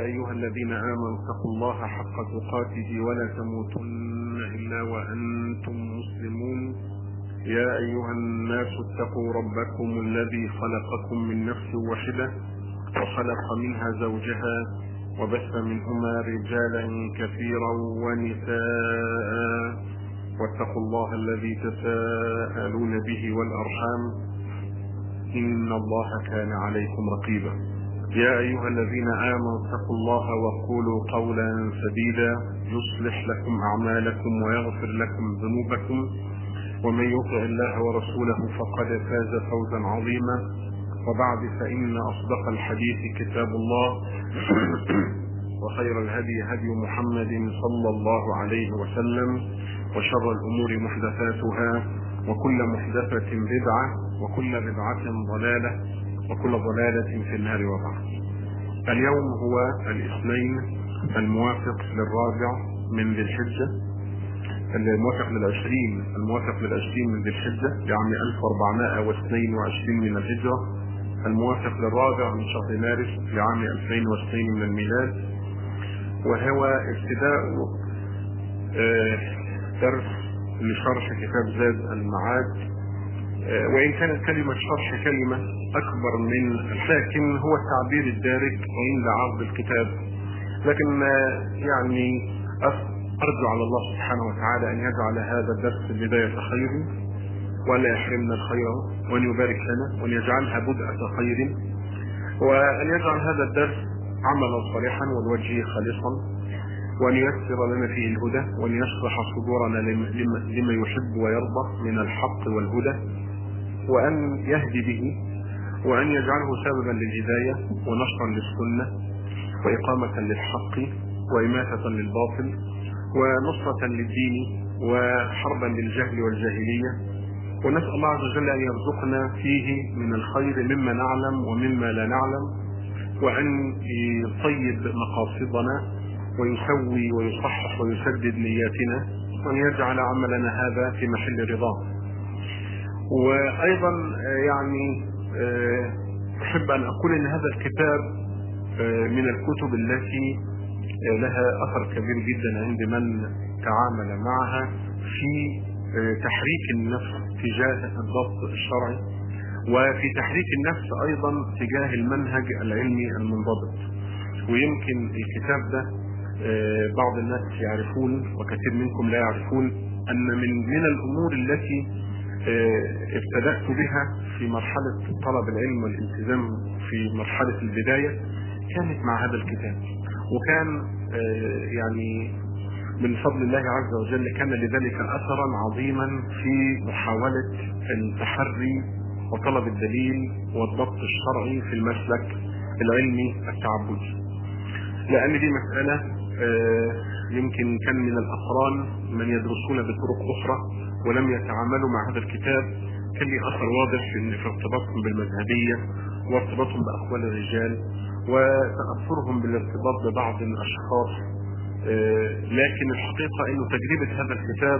أيها الذين آمنوا اتقوا الله حق تقاته ولا تموتن إلا وأنتم مسلمون يا أيها الناس اتقوا ربكم الذي خلقكم من نفس واحدة وخلق منها زوجها وبث منهما رجالا كثيرا ونساء واتقوا الله الذي تساءلون به والأرحام إن الله كان عليكم رقيبا يا أيها الذين آمنوا اتقوا الله وقولوا قولا سديدا يصلح لكم أعمالكم ويغفر لكم ذنوبكم ومن يطع الله ورسوله فقد فاز فوزا عظيما وبعد فإن أصدق الحديث كتاب الله وخير الهدي هدي محمد صلى الله عليه وسلم وشر الأمور محدثاتها وكل محدثة بدعة وكل بدعة ضلالة وكل ضلالة في النار وبعد اليوم هو الاثنين الموافق للرابع من ذي الحجة الموافق للعشرين الموافق للعشرين من ذي الحجة لعام 1422 من الهجرة الموافق للرابع من شهر مارس لعام 2002 من الميلاد وهو ابتداء درس لشرح كتاب زاد المعاد وإن كانت كلمة شرح كلمة أكبر من لكن هو التعبير الدارج عند عرض الكتاب لكن يعني أرجو على الله سبحانه وتعالى أن يجعل هذا الدرس بداية خير ولا يحرمنا الخير وأن يبارك لنا وأن يجعلها بدءة خير وأن يجعل هذا الدرس عملا صالحا والوجه خالصا وأن ييسر لنا فيه الهدى وأن يشرح صدورنا لما يحب ويرضى من الحق والهدى وأن يهدي به وأن يجعله سببا للهداية ونشرا للسنة وإقامة للحق وإماتة للباطل ونصرة للدين وحربا للجهل والجاهلية ونسأل الله عز وجل أن يرزقنا فيه من الخير مما نعلم ومما لا نعلم وأن يطيب مقاصدنا ويسوي ويصحح ويسدد نياتنا وأن يجعل عملنا هذا في محل رضاه وأيضا يعني أحب أن أقول أن هذا الكتاب من الكتب التي لها أثر كبير جدا عند من تعامل معها في تحريك النفس تجاه الضبط الشرعي وفي تحريك النفس أيضا تجاه المنهج العلمي المنضبط ويمكن الكتاب ده بعض الناس يعرفون وكثير منكم لا يعرفون أن من من الأمور التي ابتدأت بها في مرحلة طلب العلم والالتزام في مرحلة البداية كانت مع هذا الكتاب وكان يعني من فضل الله عز وجل كان لذلك أثرا عظيما في محاولة التحري وطلب الدليل والضبط الشرعي في المسلك العلمي التعبدي لأن دي مسألة يمكن كان من الأقران من يدرسون بطرق أخرى ولم يتعاملوا مع هذا الكتاب كان لي أثر واضح في ارتباطهم بالمذهبية وارتباطهم بأقوال الرجال وتأثرهم بالارتباط ببعض الأشخاص لكن الحقيقة أنه تجربة هذا الكتاب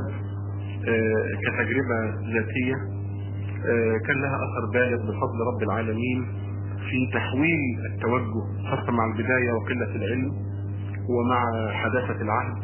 كتجربة ذاتية كان لها أثر بالغ بفضل رب العالمين في تحويل التوجه خاصة مع البداية وقلة العلم ومع حداثة العهد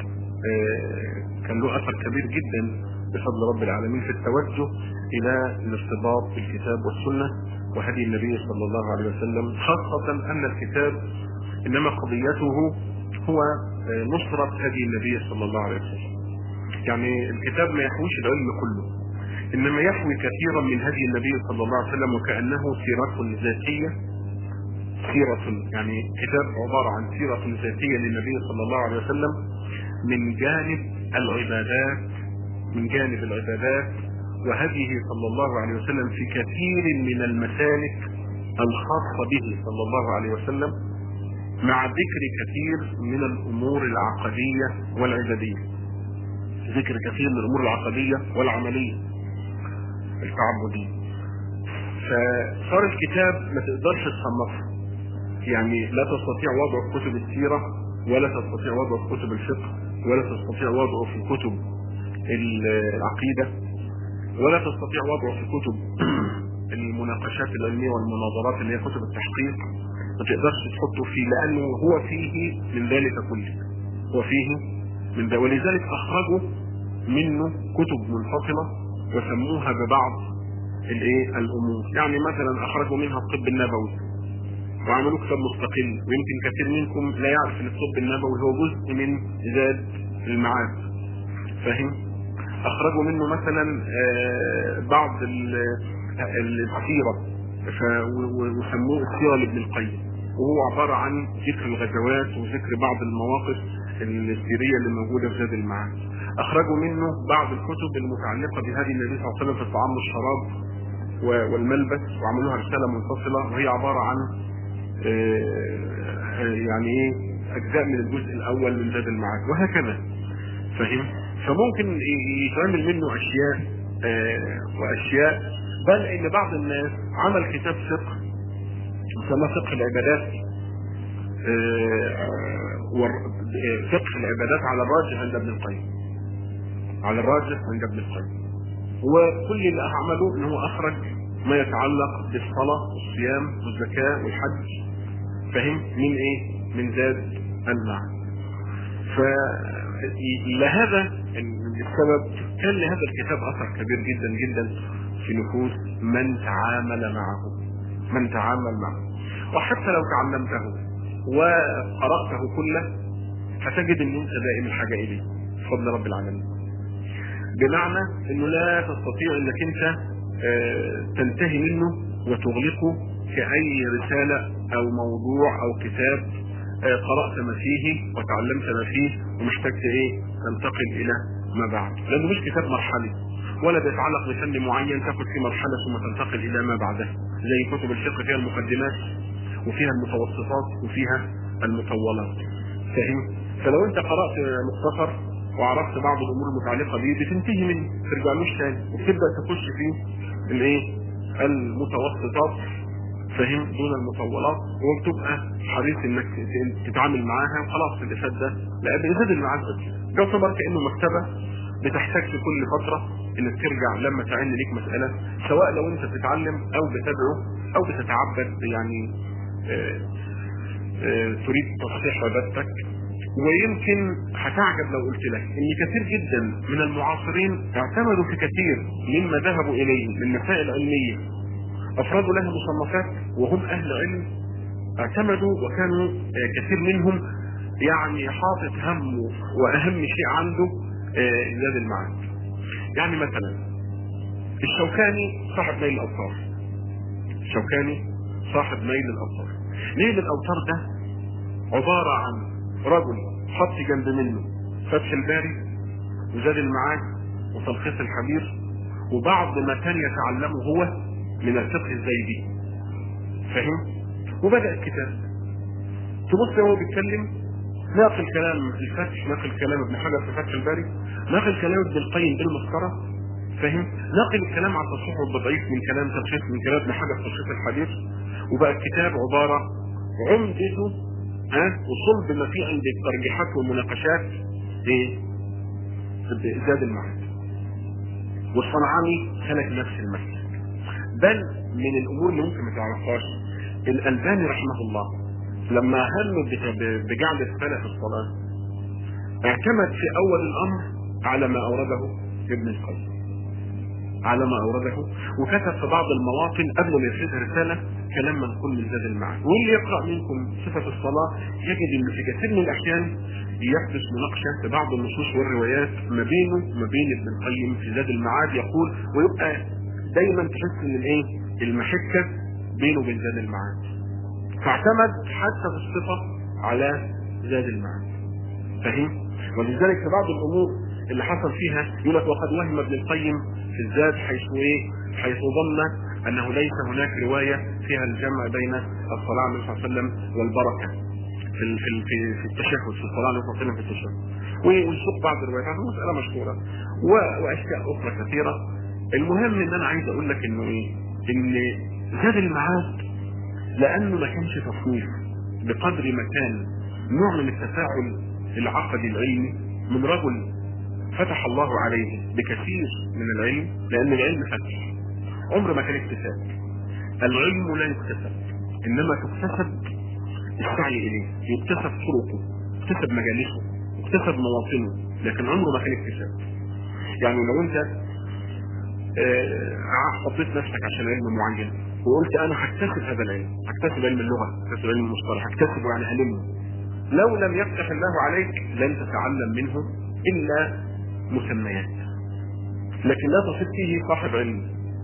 كان له أثر كبير جدا بفضل رب العالمين في التوجه إلى الارتباط بالكتاب والسنة وهدي النبي صلى الله عليه وسلم خاصة أن الكتاب إنما قضيته هو نصرة هدي النبي صلى الله عليه وسلم يعني الكتاب ما يحويش العلم كله إنما يحوي كثيرا من هدي النبي صلى الله عليه وسلم وكأنه سيرة ذاتية سيرة يعني كتاب عبارة عن سيرة ذاتية للنبي صلى الله عليه وسلم من جانب العبادات من جانب العبادات وهديه صلى الله عليه وسلم في كثير من المسالك الخاصة به صلى الله عليه وسلم مع ذكر كثير من الأمور العقدية والعبادية ذكر كثير من الأمور العقدية والعملية التعبدية فصار الكتاب ما تقدرش تصنفه يعني لا تستطيع وضعه في كتب السيرة ولا تستطيع وضعه في كتب الفقه ولا تستطيع وضعه في كتب العقيدة ولا تستطيع وضعه في كتب المناقشات العلمية والمناظرات اللي هي كتب التحقيق ما تقدرش تحطه فيه لانه هو فيه من ذلك كله هو فيه من ذلك ولذلك اخرجوا منه كتب منفصله وسموها ببعض الايه الامور يعني مثلا اخرجوا منها الطب النبوي وعملوا كتاب مستقل ويمكن كثير منكم لا يعرف ان الطب النبوي هو جزء من زاد المعاد فاهم اخرجوا منه مثلا بعض السيره وسموه السيره لابن القيم وهو عباره عن ذكر الغزوات وذكر بعض المواقف السيريه اللي موجوده في زاد المعاد اخرجوا منه بعض الكتب المتعلقه بهدي النبي صلى الله عليه وسلم في الطعام والشراب والملبس وعملوها رساله منفصله وهي عباره عن يعني ايه اجزاء من الجزء الاول من زاد المعاد وهكذا فاهم فممكن يتعمل منه اشياء واشياء بل ان بعض الناس عمل كتاب فقه يسمى فقه العبادات فقه العبادات على الراجح عند ابن القيم على الراجح عند ابن القيم وكل اللي عمله ان هو اخرج ما يتعلق بالصلاة والصيام والزكاة والحج فهم من ايه من زاد المعنى فلهذا السبب كان لهذا الكتاب اثر كبير جدا جدا في نفوس من تعامل معه من تعامل معه وحتى لو تعلمته وقرأته كله هتجد ان انت دائم الحاجة اليه بفضل رب العالمين بمعنى انه لا تستطيع انك انت تنتهي منه وتغلقه كأي رسالة او موضوع او كتاب قرأت ما فيه وتعلمت ما فيه ومحتاج ايه تنتقل الى ما بعد لانه مش كتاب مرحلي ولا بيتعلق بفن معين تاخد في مرحلة ثم تنتقل الى ما بعدها زي كتب الفقه فيها المقدمات وفيها المتوسطات وفيها المطولات فاهم فلو انت قرأت مختصر وعرفت بعض الامور المتعلقه بيه بتنتهي منه ترجعلوش تاني وبتبدا تخش في الايه المتوسطات فاهم دون المطولات وبتبقى حريص انك تتعامل معاها وخلاص اللي فات ده لا بيزيد المعاد ده يعتبر كانه مكتبه بتحتاج في كل فتره انك ترجع لما تعين ليك مساله سواء لو انت بتتعلم او بتدعو او بتتعبد يعني آآ آآ تريد تصحيح عبادتك ويمكن هتعجب لو قلت لك ان كثير جدا من المعاصرين اعتمدوا في كثير مما ذهبوا اليه من مسائل علميه افرادوا لها مصنفات وهم اهل علم اعتمدوا وكانوا كثير منهم يعني حاطط همه واهم شيء عنده زاد المعاد يعني مثلا الشوكاني صاحب نيل الاوطار الشوكاني صاحب نيل الاوطار نيل الاوطار ده عباره عن رجل حط جنب منه فتح الباري وزاد المعاد وتلخيص الحبير وبعض ما كان يتعلمه هو من الفقه الزيدي فاهم وبدا الكتاب تبص وهو بيتكلم ناقل كلام الفتح ناقل كلام ابن حجر في فتح الباري ناقل كلام ابن القيم بالمسطره فاهم ناقل الكلام عن التصحيح والتضعيف من كلام تلخيص من كلام ابن حجر تلخيص الحديث وبقى الكتاب عباره عمدته ها وصلب ما فيه عند الترجيحات والمناقشات ايه زاد المعاد والصنعاني سلك نفس المسلك بل من الامور اللي ممكن ما تعرفهاش الالباني رحمه الله لما هم بجعل الصلاه في الصلاه اعتمد في اول الامر على ما اورده ابن القيم على ما اورده وكتب في بعض المواطن قبل ما يفرد رساله كلام منقول من زاد المعاد واللي يقرا منكم صفه الصلاه يجد ان في كثير من الاحيان يحدث مناقشه في بعض النصوص والروايات ما بينه وما بين ابن القيم في زاد المعاد يقول ويبقى دايما تحس ان الايه المحكه بينه وبين زاد المعاد فاعتمد حتى في الصفه على زاد المعاد فاهم ولذلك في بعض الامور اللي حصل فيها يقول لك وقد وهم ابن القيم في الزاد حيث ايه حيث ظن انه ليس هناك روايه فيها الجمع بين الصلاه عليه الصلاه والسلام والبركه في في في, في التشهد في الصلاه عليه الصلاه والسلام في التشهد ويسوق بعض الروايات هذه مساله مشهوره واشياء اخرى كثيره المهم ان انا عايز اقول لك انه ايه ان زاد المعاد لانه ما كانش تصنيف بقدر ما كان نوع من التفاعل العقدي العلمي من رجل فتح الله عليه بكثير من العلم لان العلم فتح عمر ما كان اكتساب العلم لا يكتسب انما تكتسب السعي اليه يكتسب طرقه يكتسب مجالسه يكتسب مواطنه لكن عمره ما كان اكتساب يعني لو انت آه، حطيت نفسك عشان علم معين وقلت انا هكتسب هذا العلم هكتسب علم اللغه هكتسب علم المصطلح هكتسبه يعني علمه لو لم يفتح الله عليك لن تتعلم منه الا مسميات لكن لا تصير فيه صاحب علم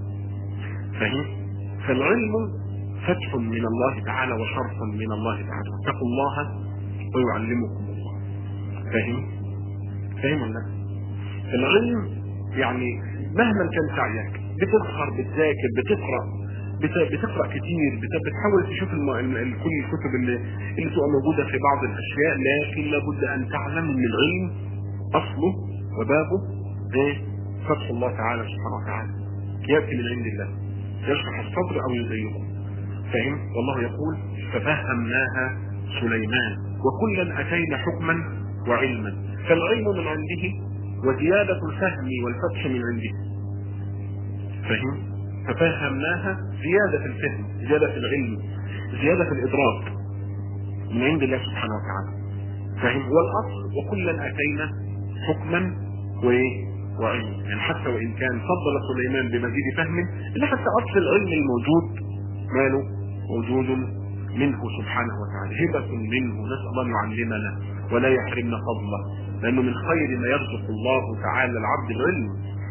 فاهم فالعلم فتح من الله تعالى وشرف من الله تعالى اتقوا الله ويعلمكم الله فاهم فاهم ولا لا؟ العلم يعني مهما كان سعيك بتسهر بتذاكر بتقرا بت- بتقرا كتير بت- بتحاول تشوف الم... ال- ال- كل الكتب اللي اللي تبقى موجوده في بعض الاشياء لكن لابد ان تعلم ان العلم اصله وبابه ايه؟ فتح الله تعالى سبحانه وتعالى ياتي من عند الله يشرح الصدر او يزيقه فاهم؟ والله يقول ففهمناها سليمان وكلا اتينا حكما وعلما فالعلم من عنده وزيادة الفهم والفتح من عنده فهم؟ ففهمناها زيادة الفهم زيادة في العلم زيادة في الإدراك من عند الله سبحانه وتعالى فهم؟ والأصل وكلا أتينا حكما وإيه؟ وعلم يعني حتى وإن كان فضل سليمان بمزيد فهم إلا حتى أصل العلم الموجود ماله موجود منه سبحانه وتعالى هبة منه نسأل الله أن يعلمنا ولا يحرمنا فضله لأنه من خير ما يرزق الله تعالى العبد العلم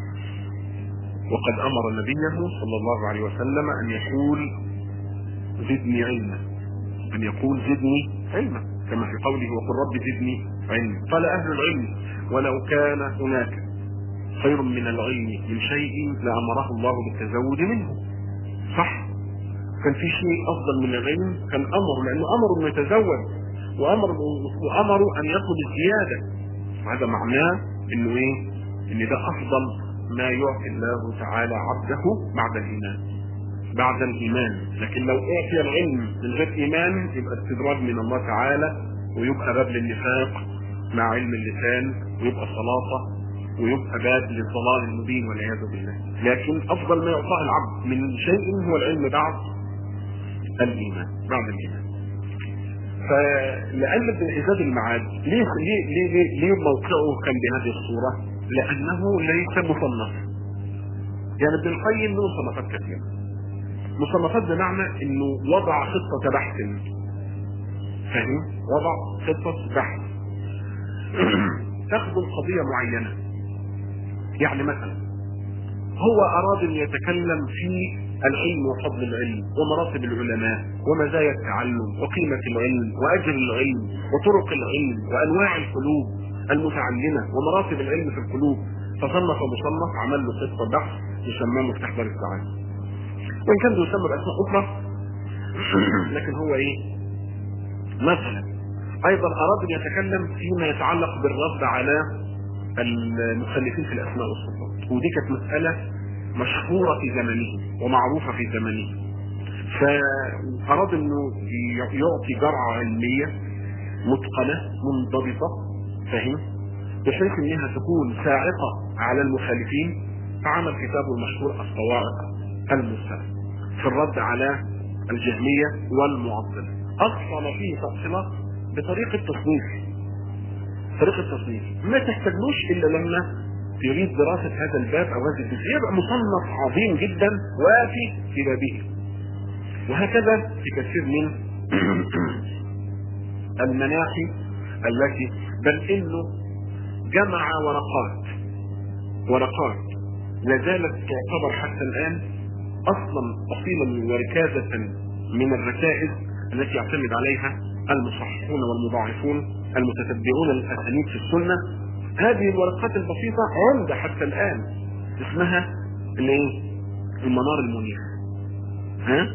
وقد أمر نبيه صلى الله عليه وسلم أن يقول زدني علما أن يقول زدني علما كما في قوله وقل رب زدني علما قال أهل العلم ولو كان هناك خير من العلم من شيء لأمره الله بالتزود منه صح كان في شيء أفضل من العلم كان أمر لأنه أمر أنه يتزود وأمر وأمروا أن يطلب الزيادة وهذا معناه انه ايه ان ده افضل ما يعطي الله تعالى عبده بعد الايمان بعد الايمان لكن لو اعطي العلم من غير ايمان يبقى استدراج من الله تعالى ويبقى باب للنفاق مع علم اللسان ويبقى سلاطه ويبقى باب للضلال المبين والعياذ بالله لكن افضل ما يعطاه العبد من شيء هو العلم بعد الايمان بعد الايمان فلأن ابن زاد المعاد ليه ليه ليه ليه, ليه موقعه كان بهذه الصورة؟ لأنه ليس مصنف. يعني ابن القيم له مصنفات كثيرة. مصنفات بمعنى انه وضع خطة بحث. فاهم؟ وضع خطة بحث. تخدم قضية معينة. يعني مثلا هو أراد أن يتكلم في العلم وفضل العلم ومراتب العلماء ومزايا التعلم وقيمة العلم وأجر العلم وطرق العلم وأنواع القلوب المتعلمة ومراتب العلم في القلوب فصنف مصنف عمل له خطة بحث يسماه مفتاح دار السعادة وإن كان يسمى بأسماء أخرى لكن هو إيه؟ مثلا أيضا أراد أن يتكلم فيما يتعلق بالرد على المخلفين في الأسماء والصفات ودي كانت مسألة مشهورة في زمنه ومعروفة في زمنه فأراد أنه يعطي جرعة علمية متقنة منضبطة فاهم بحيث أنها تكون صاعقة على المخالفين فعمل كتابه المشهور الصواعق المرسلة في الرد على الجهمية والمعطلة أصل فيه تأصيلات بطريقة تصنيف طريقة التصنيف ما تحتاجلوش إلا لما يريد دراسة هذا الباب أو هذه الجزئية يبقى مصنف عظيم جدا وافي في بابه وهكذا في كثير من المناحي التي بل انه جمع ورقات ورقات لا زالت تعتبر حتى الان اصلا اصيلا وركازة من الركائز التي يعتمد عليها المصححون والمضاعفون المتتبعون الاسانيد في السنه هذه الورقات البسيطة عمدة حتى الآن اسمها الايه؟ المنار المنير ها؟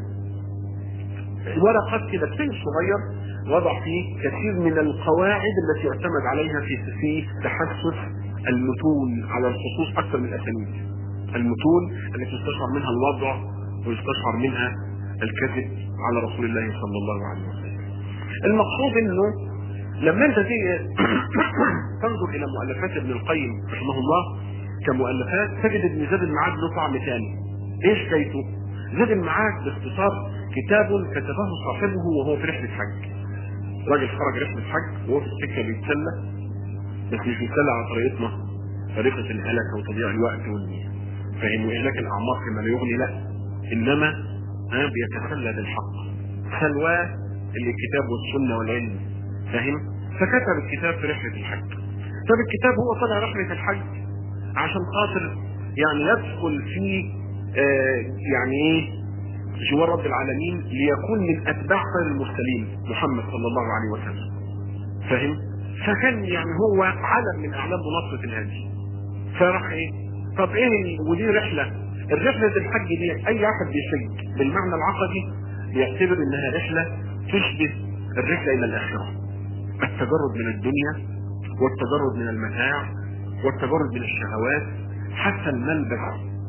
ورقات كده كتير صغير وضع فيه كثير من القواعد التي يعتمد عليها في في تحسس المتون على الخصوص أكثر من الأسانيد المتون التي يستشعر منها الوضع ويستشعر منها الكذب على رسول الله صلى الله عليه وسلم المقصود انه لما انت تيجي تنظر الى مؤلفات ابن القيم رحمه الله كمؤلفات تجد ابن زاد المعاد له طعم ثاني ايش حكايته؟ زاد المعاد باختصار كتاب كتبه صاحبه وهو في رحله حج راجل خرج رحله حج وهو في السكه بيتسلى بس مش بيتسلى على طريقتنا طريقه الهلكه وتضييع الوقت وال فاهم واهلاك الاعمار فيما لا يغني لا انما ها بيتسلى بالحق سلواه اللي الكتاب والسنه والعلم فاهم فكتب الكتاب في رحله الحج طب الكتاب هو طلع رحله الحج عشان خاطر يعني يدخل في آه يعني ايه جوار رب العالمين ليكون من اتباع خير المرسلين محمد صلى الله عليه وسلم فاهم فكان يعني هو علم من اعلام منصه الهادي فراح ايه طب ايه ودي رحله الرحله الحج دي اي واحد بيحج بالمعنى العقدي بيعتبر انها رحله تشبه الرحله الى الاخره التجرد من الدنيا والتجرد من المتاع والتجرد من الشهوات حتى الملبس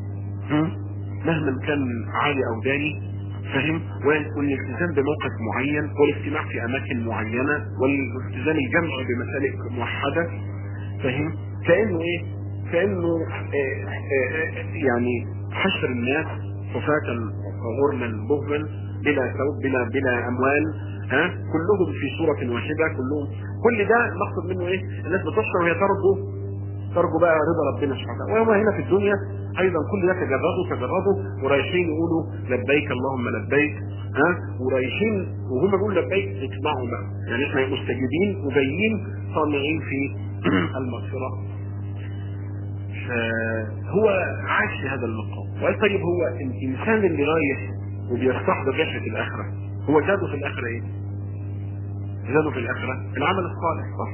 مهما كان عالي او داني فاهم والالتزام بموقف معين والاجتماع في اماكن معينه والالتزام الجمع بمسالك موحده فاهم كانه ايه كانه آآ آآ يعني حشر الناس صفاة غرما بهما بلا ثوب بلا بلا اموال ها كلهم في صورة واحدة كلهم كل ده المقصد منه ايه الناس بتشعر وهي ترجو ترجو بقى رضا ربنا سبحانه وتعالى وهم هنا في الدنيا ايضا كل ده تجردوا تجردوا ورايحين يقولوا لبيك اللهم لبيك ها ورايحين وهم بيقولوا لبيك اسمعوا بقى يعني احنا مستجيبين وجايين طامعين في المغفرة فهو عاش في هذا المقام وقال طيب هو الانسان اللي رايح وبيستحضر رحلة الاخرة هو زاده في الاخرة ايه؟ زاده في الاخرة العمل الصالح صح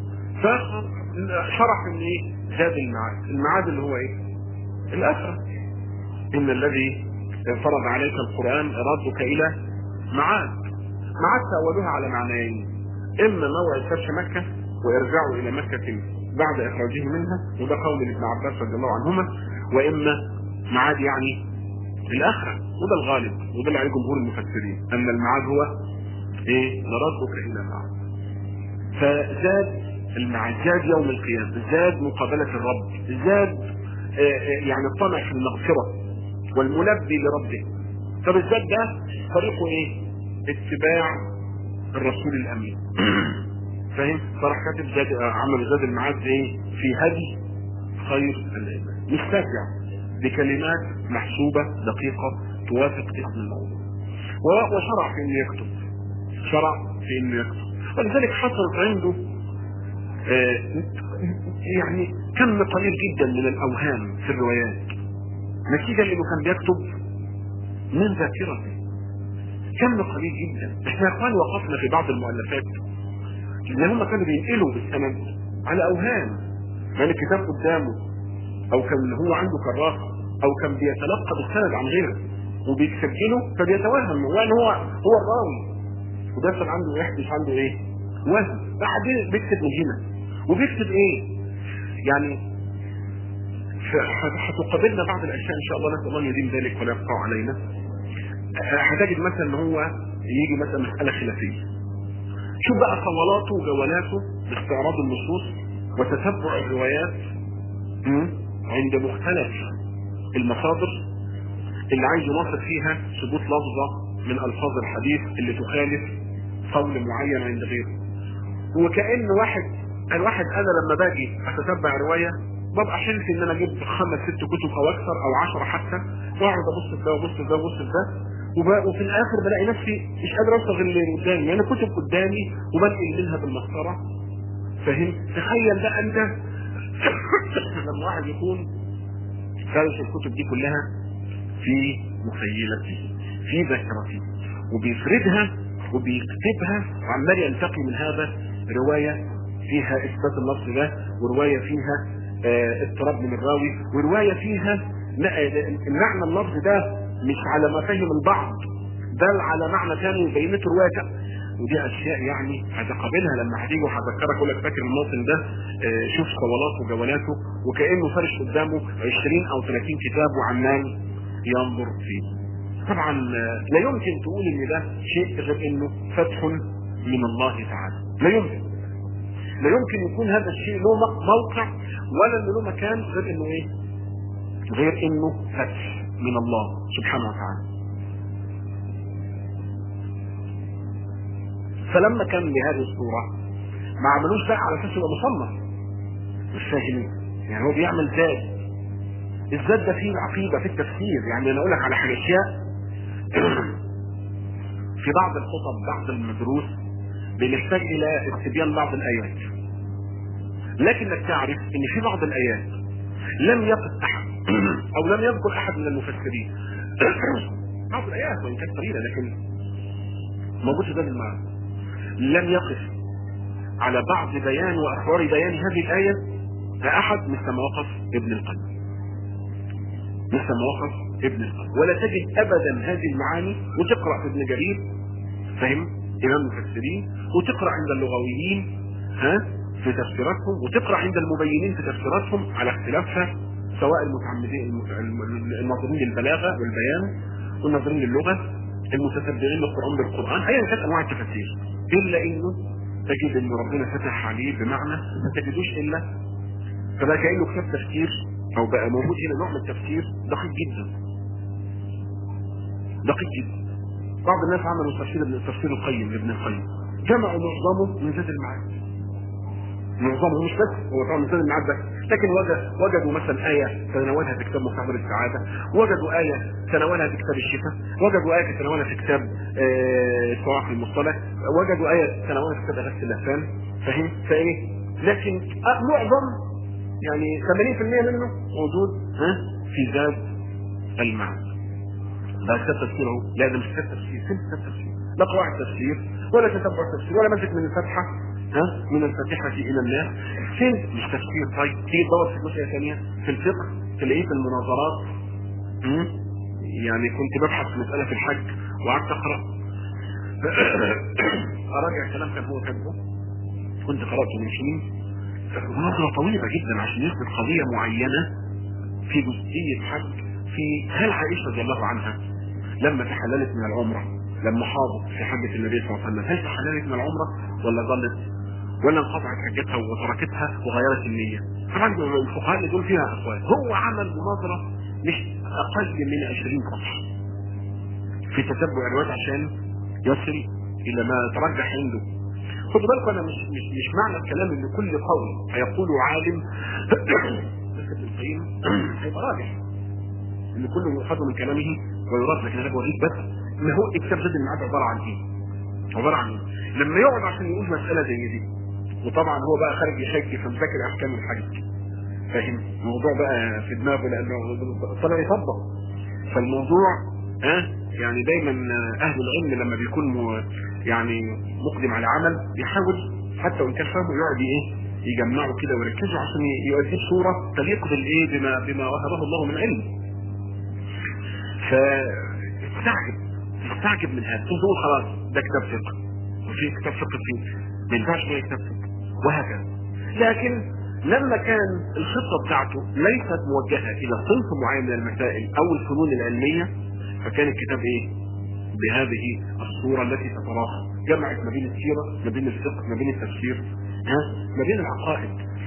فشرح ان ايه؟ زاد الميعاد الميعاد اللي هو ايه؟ الاخرة ان الذي فرض عليك القرآن ردك الى معاد معاد تأولوها على معنيين اما موعد فتح مكة وارجعوا الى مكة بعد اخراجه منها وده قول ابن عباس رضي الله عنهما واما معاد يعني الاخرة وده الغالب وده اللي عليه جمهور المفسرين ان المعاد هو ايه لردك الى معاد فزاد المعاد زاد يوم القيامة زاد مقابلة الرب زاد يعني الطمع في المغفرة والملبي لربه طب الزاد ده طريقه ايه اتباع الرسول الامين فاهم فراح كاتب زاد عمل زاد المعاد ايه في هدي خير العباد مسترجع بكلمات محسوبة دقيقة توافق اسم الموضوع وشرع في انه يكتب شرع في انه يكتب ولذلك حصلت عنده آه يعني كم قليل جدا من الاوهام في الروايات نتيجة لانه كان بيكتب من ذاكرته كم قليل جدا احنا يا اخوان وقفنا في بعض المؤلفات ان هم كانوا بينقلوا بالسند على اوهام يعني الكتاب قدامه او كان هو عنده كراسة او كان بيتلقى بالسند عن غيره وبيسجله فبيتوهم وان هو هو الراوي وده عنده يحدث عنده ايه وهم بعدين بيكتب من هنا وبيكتب ايه يعني هتقابلنا بعض الاشياء ان شاء الله نسال الله يديم ذلك ولا يبقى علينا هتجد مثلا ان هو يجي مثلا مساله خلافيه شوف بقى صولاته وجولاته باستعراض النصوص وتتبع الروايات عند مختلف المصادر اللي عايز يناصر فيها ثبوت لفظه من الفاظ الحديث اللي تخالف قول معين عند غيره وكأن واحد الواحد انا لما باجي اتتبع روايه ببقى حلف ان انا اجيب خمس ست كتب او اكثر او عشرة حتى واقعد ابص في ده وابص في ده وابص في ده وفي الاخر بلاقي نفسي مش قادر اوصل غير اللي قدامي يعني كتب قدامي وبنقل منها بالمسطره فاهم تخيل بقى انت لما واحد يكون فارس الكتب دي كلها في مخيلته في ذاكرته وبيفردها وبيكتبها وعمال ينتقي من هذا روايه فيها اثبات اللفظ ده وروايه فيها اضطراب من الراوي وروايه فيها معنى اللفظ ده مش على ما فهم البعض بل على معنى ثاني وبينته روايه ودي اشياء يعني هتقابلها لما هتيجي وهذكرك اقول لك فاكر الموطن ده اه شوف صولاته وجولاته وكانه فرش قدامه 20 او 30 كتاب وعمال ينظر فيه. طبعا لا يمكن تقول ان ده شيء غير انه فتح من الله تعالى. لا يمكن. لا يمكن يكون هذا الشيء له موقع ولا انه له مكان غير انه ايه؟ غير انه فتح من الله سبحانه وتعالى. فلما كان بهذه الصورة ما عملوش بقى على اساس يبقى مصنف مش فاهم يعني هو بيعمل زاد الزاد ده فيه عقيده في التفسير يعني انا اقول لك على حاجه اشياء في بعض الخطب بعض المدروس بنحتاج الى استبيان بعض الايات لكنك تعرف ان في بعض الايات لم يقف احد او لم يذكر احد من المفسرين بعض الايات وان كانت قليله لكن موجود في باب المعنى لم يقف على بعض بيان واخبار بيان هذه الايه لاحد مثل ما وقف ابن القيم مثل ما وقف ابن القيم ولا تجد ابدا هذه المعاني وتقرا في ابن جرير فهم امام المفسرين وتقرا عند اللغويين ها في تفسيراتهم وتقرا عند المبينين في تفسيراتهم على اختلافها سواء المتعمدين الناظرين للبلاغه والبيان والناظرين للغه المتتبعين للقران بالقران ايا كانت انواع التفاسير الا انه تجد ان ربنا فتح عليه بمعنى ما تجدوش الا فبقى كانه كتاب تفسير او بقى موجود هنا نوع من التفسير دقيق جدا دقيق جدا بعض الناس عملوا تفسير ابن تفسير القيم لابن القيم جمعوا معظمه من زاد المعاد معظمه مش بس هو طبعا من زاد المعاد بس لكن وجد وجدوا مثلا آية تناولها في كتاب مستحضر السعادة وجدوا آية تناولها في كتاب الشفاء وجدوا آية تناولها في كتاب الصواعق المصطلح وجدوا آية تناولها في كتاب غسل اللسان فاهم فايه لكن معظم يعني 80% منه موجود ها في زاد المعنى ده كتاب تفسير اهو لا ده مش كتاب تفسير فين كتاب تفسير لا قواعد تفسير ولا تتبع تفسير ولا مسك من الفتحه ها من الفاتحه الى الناس فين مش تفسير طيب في دور في جزئيه ثانيه في الفقه تلاقيه في المناظرات م? يعني كنت ببحث في مساله في الحج وقعدت اقرا اراجع كلام كان هو كاتبه كنت قراته من حين مناظره طويله جدا عشان يثبت قضيه معينه في جزئيه حج في هل عائشه رضي الله عنها لما تحللت من العمره لما حاضت في حجه النبي صلى الله عليه وسلم هل تحللت من العمره ولا ظلت ولا انقطعت حجتها وتركتها وغيرت النية طبعا الفقهاء اللي دول فيها اقوال هو عمل مناظرة مش اقل من 20 صفحة في تتبع الروايات عشان يصل الى ما ترجح عنده خدوا بالكم انا مش مش مش معنى الكلام ان كل قول هيقوله عالم مثل ابن القيم هيبقى راجح ان كله يؤخذ من كلامه ويراد لكن انا بوريك بس ما هو كتاب زاد الميعاد عباره عن ايه؟ عباره عن ايه؟ لما يقعد عشان يقول مساله زي دي وطبعا هو بقى خارج يحج فمذاكر احكام الحج فاهم الموضوع بقى في دماغه لانه طلع يطبق فالموضوع ها أه؟ يعني دايما اهل العلم لما بيكون يعني مقدم على عمل بيحاول حتى وان كان فاهمه يقعد ايه يجمعوا كده ويركزوا عشان يؤدي صوره تليق بالايه بما بما وهبه الله من علم فاستعجب استعجب من هذا تقول خلاص ده كتاب فقه وفي كتاب فقه فيه ما ينفعش غير كتاب فقه وهكذا لكن لما كان الخطه بتاعته ليست موجهه الى صنف معين من المسائل او الفنون العلميه فكان الكتاب ايه؟ بهذه الصوره التي تتراخى جمعت ما بين السيره ما بين الفقه ما بين التفسير ها ما بين العقائد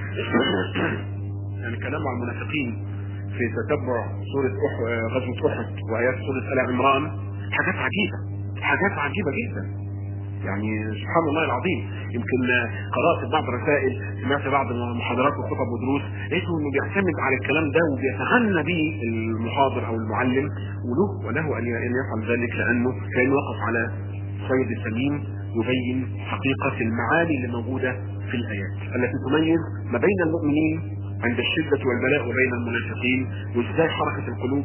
يعني كلام عن المنافقين في تتبع سورة أح... غزوة أحد وآيات سورة آل عمران حاجات عجيبة حاجات عجيبة جدا يعني سبحان الله العظيم يمكن قرأت بعض الرسائل سمعت بعض المحاضرات وخطب ودروس لقيته انه بيعتمد على الكلام ده وبيتغنى به المحاضر او المعلم وله وله ان يفعل ذلك لانه كان وقف على صيد سليم يبين حقيقة المعاني اللي موجودة في الآيات التي تميز ما بين المؤمنين عند الشدة والبلاء وبين المنافقين وازاي حركة القلوب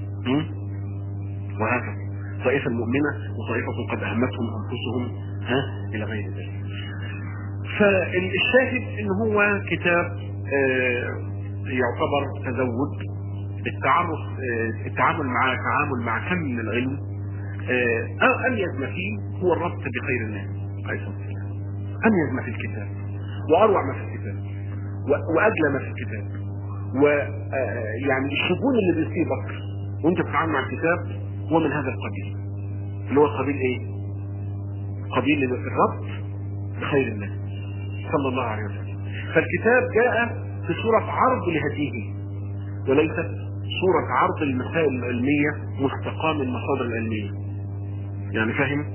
وهكذا طائفة مؤمنة وطائفة قد أهمتهم أنفسهم ها إلى غير ذلك فالشاهد ان هو كتاب آه يعتبر تزود التعرف آه التعامل مع تعامل مع كم من العلم آه أميز ما فيه هو الربط بخير الناس عليه الصلاة والسلام أميز ما في الكتاب وأروع ما في الكتاب وأجلى ما في الكتاب ويعني الشجون اللي بيصيبك وانت بتتعامل مع الكتاب هو من هذا القبيل اللي هو قبيل ايه؟ قبيل الربط بخير الناس صلى الله عليه وسلم فالكتاب جاء في صورة عرض لهديه وليست صورة عرض المسائل العلمية مستقام المصادر العلمية يعني فاهم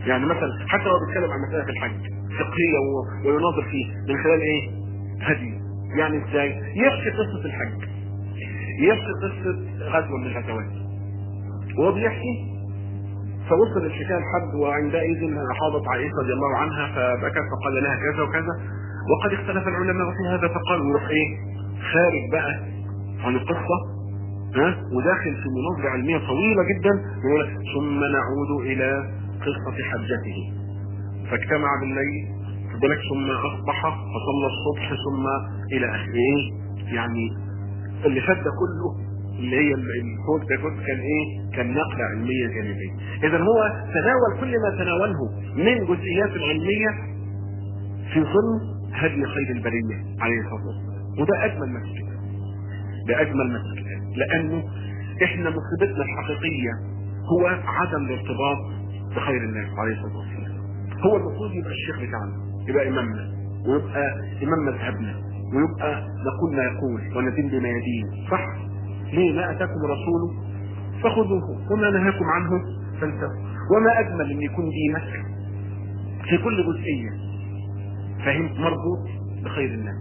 يعني مثلا حتى لو بيتكلم عن مسألة في الحج فقهية و- ويناظر فيه من خلال ايه هدي يعني ازاي يحكي قصة الحج يحكي قصة غزوة من الغزوات وهو بيحكي فوصل الحكايه لحد وعندئذ حاضت عائشه رضي الله عنها فبكت فقال لها كذا وكذا وقد اختلف العلماء في هذا فقال ويروح ايه خارج بقى عن القصه ها وداخل في مناظره علميه طويله جدا يقول لك ثم نعود الى قصه حجته فاجتمع بالليل خد بالك ثم اصبح فصلى الصبح ثم الى اخره ايه يعني اللي فات ده كله اللي هي الفوق ده كله كان ايه؟ كان نقله علميه جانبيه. اذا هو تناول كل ما تناوله من جزئيات علميه في ظل هدي خير البريه عليه الصلاه والسلام. وده اجمل ما في الكتاب. ده اجمل ما في الكتاب، لانه احنا مصيبتنا الحقيقيه هو عدم الارتباط بخير الناس عليه الصلاه والسلام. هو المفروض يبقى الشيخ بتاعنا، يبقى امامنا، ويبقى امام مذهبنا، ويبقى نقول ما يقول وندين بما يدين، صح؟ ليه ما اتاكم رسوله فخذوه وما نهاكم عنه فانتهوا وما اجمل ان يكون دينك في كل جزئيه فاهم مربوط بخير الناس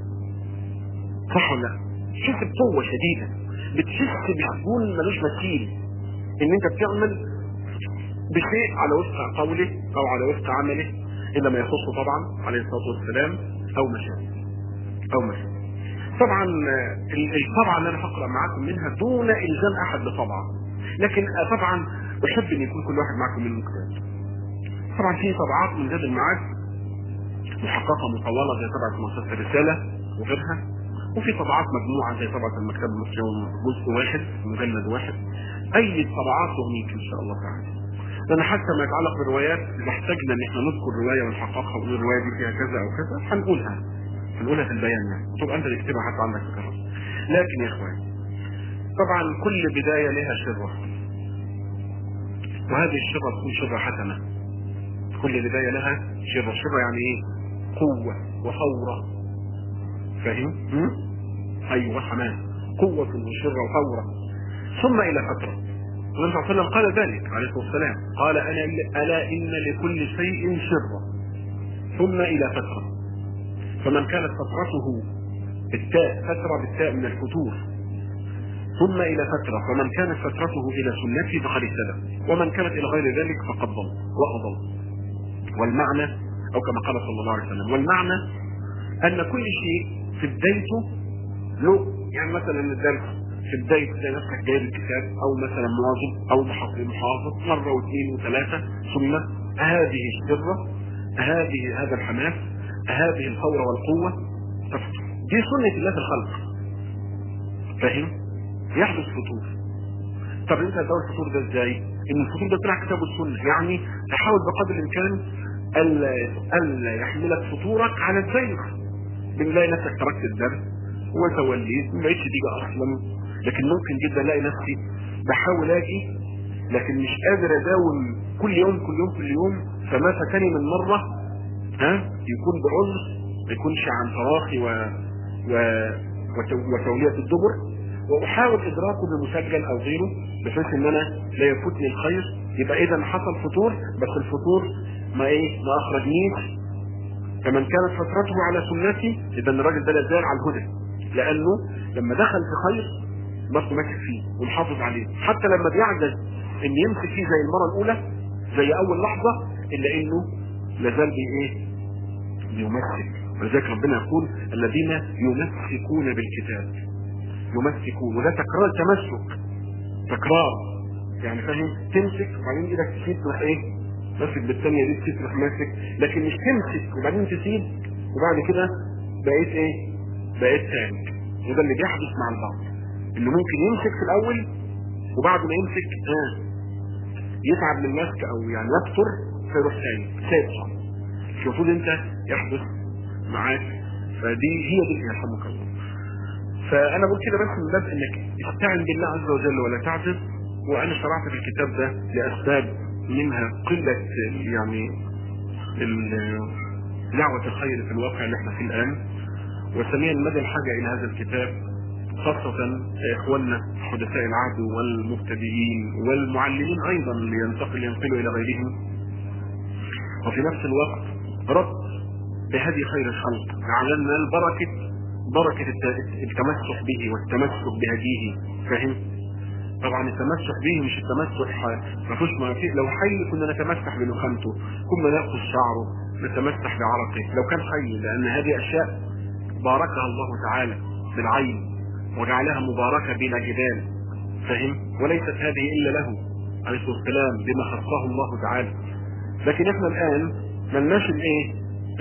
صح ولا لا؟ شوف بقوه شديده بتحس بحجون ملوش مثيل ان انت بتعمل بشيء على وفق قوله او على وفق عمله الا ما يخصه طبعا عليه الصلاه والسلام او ما شابه او ما شابه طبعا ال- الطبعه اللي انا هقرا معاكم منها دون الزام احد بطبعه لكن آه، طبعا احب ان يكون كل واحد معكم منه كتاب طبعا في طبعات من زاد المعاد محققه مطوله زي طبعه مؤسسه الرساله وغيرها وفي طبعات مجموعه زي طبعه المكتبه المصريه جزء واحد مجلد واحد اي الطبعات تغنيك ان شاء الله تعالى لان حتى ما يتعلق بالروايات اذا احتاجنا ان احنا نذكر روايه ونحققها ونقول الروايه دي فيها كذا او كذا هنقولها هنقولها في البيان يعني تبقى انت تكتبها حتى عندك في كراسة. لكن يا اخوان طبعا كل بدايه لها شره وهذه الشره تكون شره حسنه كل بدايه لها شره شره يعني ايه قوه وثوره فاهم م? ايوه حماس قوه وشره وثوره ثم الى فتره النبي صلى الله عليه وسلم قال ذلك عليه الصلاه والسلام قال انا الا ان لكل شيء شره ثم الى فتره فمن كانت فترته بالتاء فترة بالتاء من الفتور ثم إلى فترة فمن كانت فترته إلى سنتي فقد اهتدى ومن كانت إلى غير ذلك فقد ضل وأضل والمعنى أو كما قال صلى الله عليه وسلم والمعنى أن كل شيء في بدايته له يعني مثلا الدرس في بداية تلاقي نفسك جايب الكتاب أو مثلا مواظب أو محافظ محافظ مرة واثنين وثلاثة ثم هذه الشرة هذه هذا الحماس هذه الثورة والقوة تفتح دي سنة الله في الخلق فاهم؟ يحدث فتور طب انت هتدور الفطور ده ازاي؟ ان الفطور ده طلع كتاب السنة يعني تحاول بقدر الامكان الا الا يحملك فطورك على الزيغ بنلاقي نفسك تركت الدرس وتوليت ما بقتش تيجي اصلا لكن ممكن جدا الاقي نفسي بحاول اجي لكن مش قادر اداوم كل يوم كل يوم كل يوم فما فاتني من مره ها يكون بعذر ما يكونش عن تراخي و... و... وتو... وتولية الدبر واحاول ادراكه بمسجل او غيره بحيث ان انا لا يفوتني الخير يبقى اذا حصل فطور بس الفطور ما ايه ما اخرجنيش فمن كانت فترته على سنتي اذا الراجل ده لا زال على الهدى لانه لما دخل في خير برضه ماسك فيه ومحافظ عليه حتى لما بيعجز ان يمسك فيه زي المره الاولى زي اول لحظه الا انه لا زال بايه؟ بيمسك ولذلك ربنا يقول الذين يمسكون بالكتاب يمسكون وده تكرار تمسك تكرار يعني فاهم تمسك وبعدين ايدك تسيب تروح ايه ماسك بالثانيه دي تسيب تروح ماسك لكن مش تمسك وبعدين تسيب وبعد كده بقيت ايه بقيت تاني وده اللي بيحدث مع البعض انه ممكن يمسك في الاول وبعد ما يمسك آه يتعب من المسك او يعني يكثر فيروح تاني سادس مش المفروض انت يحدث معاك فدي هي دي اللي يرحمك الله فانا بقول كده بس من باب انك استعن بالله عز وجل ولا تعجز وانا شرعت في الكتاب ده لاسباب منها قله يعني دعوه الخير في الواقع اللي احنا فيه الان وثانيا مدى الحاجه الى هذا الكتاب خاصة اخواننا حدثاء العهد والمبتدئين والمعلمين ايضا اللي ينتقل ينقلوا الى غيرهم وفي نفس الوقت رد بهدي خير الخلق لعلنا البركة بركة التمسك به والتمسك بهديه فاهم؟ طبعا التمسك به مش التمسك ما فيش ما في لو حي كنا نتمسح بنخامته كنا ناخذ شعره نتمسح بعرقه لو كان حي لان هذه اشياء باركها الله تعالى بالعين وجعلها مباركة بلا جدال فهم وليست هذه الا له عليه الصلاه والسلام بما خصه الله تعالى لكن احنا الان ملناش الايه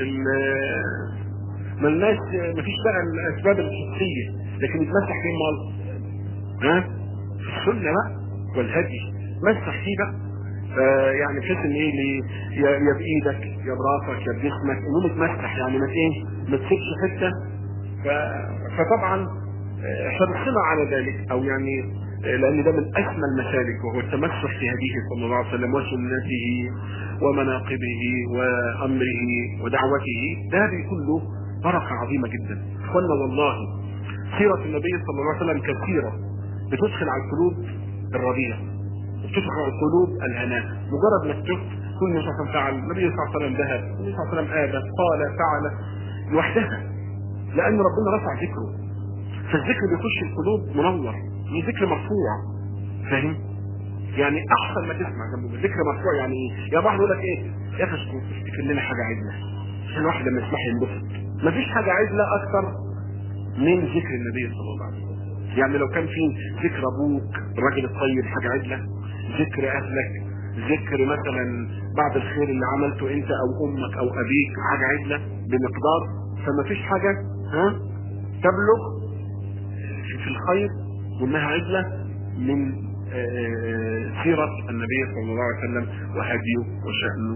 ملناش مفيش بقى الاسباب الشخصيه لكن يتمسح فيه المال ها في السنه بقى والهدي مسح فيه بقى فيعني بحيث ان ايه يا يا بايدك يا براسك يا بجسمك المهم تمسح يعني ما ايه ما تسيبش حته ف... فطبعا حرصنا على ذلك او يعني لان ده من اسمى المسالك وهو التمسك في هديه صلى الله عليه وسلم وسنته ومناقبه وامره ودعوته ده بيكون له بركه عظيمه جدا اخوانا والله سيره النبي صلى الله عليه وسلم كثيره بتدخل على القلوب الربيع وبتدخل على القلوب الهناء مجرد ما تشوف كل النبي صلى الله عليه وسلم فعل النبي صلى الله عليه وسلم ذهب النبي صلى الله عليه وسلم آبى قال فعل لوحدها لان ربنا رفع ذكره فالذكر بيخش القلوب منور من ذكر مرفوع فاهم يعني احسن ما تسمع جنبه ذكر مرفوع يعني ايه يا بعض يقول لك ايه يا اخي افتكر لنا حاجه عدله عشان الواحد لما يسمعها ينبسط مفيش حاجه عدله اكتر من ذكر النبي صلى الله عليه وسلم يعني لو كان في ذكر ابوك الراجل الطيب حاجه عدله ذكر اهلك ذكر مثلا بعد الخير اللي عملته انت او امك او ابيك حاجه عدله بمقدار فما فيش حاجه ها تبلغ في الخير وانها عدله من سيرة النبي صلى الله عليه وسلم وهديه وشأنه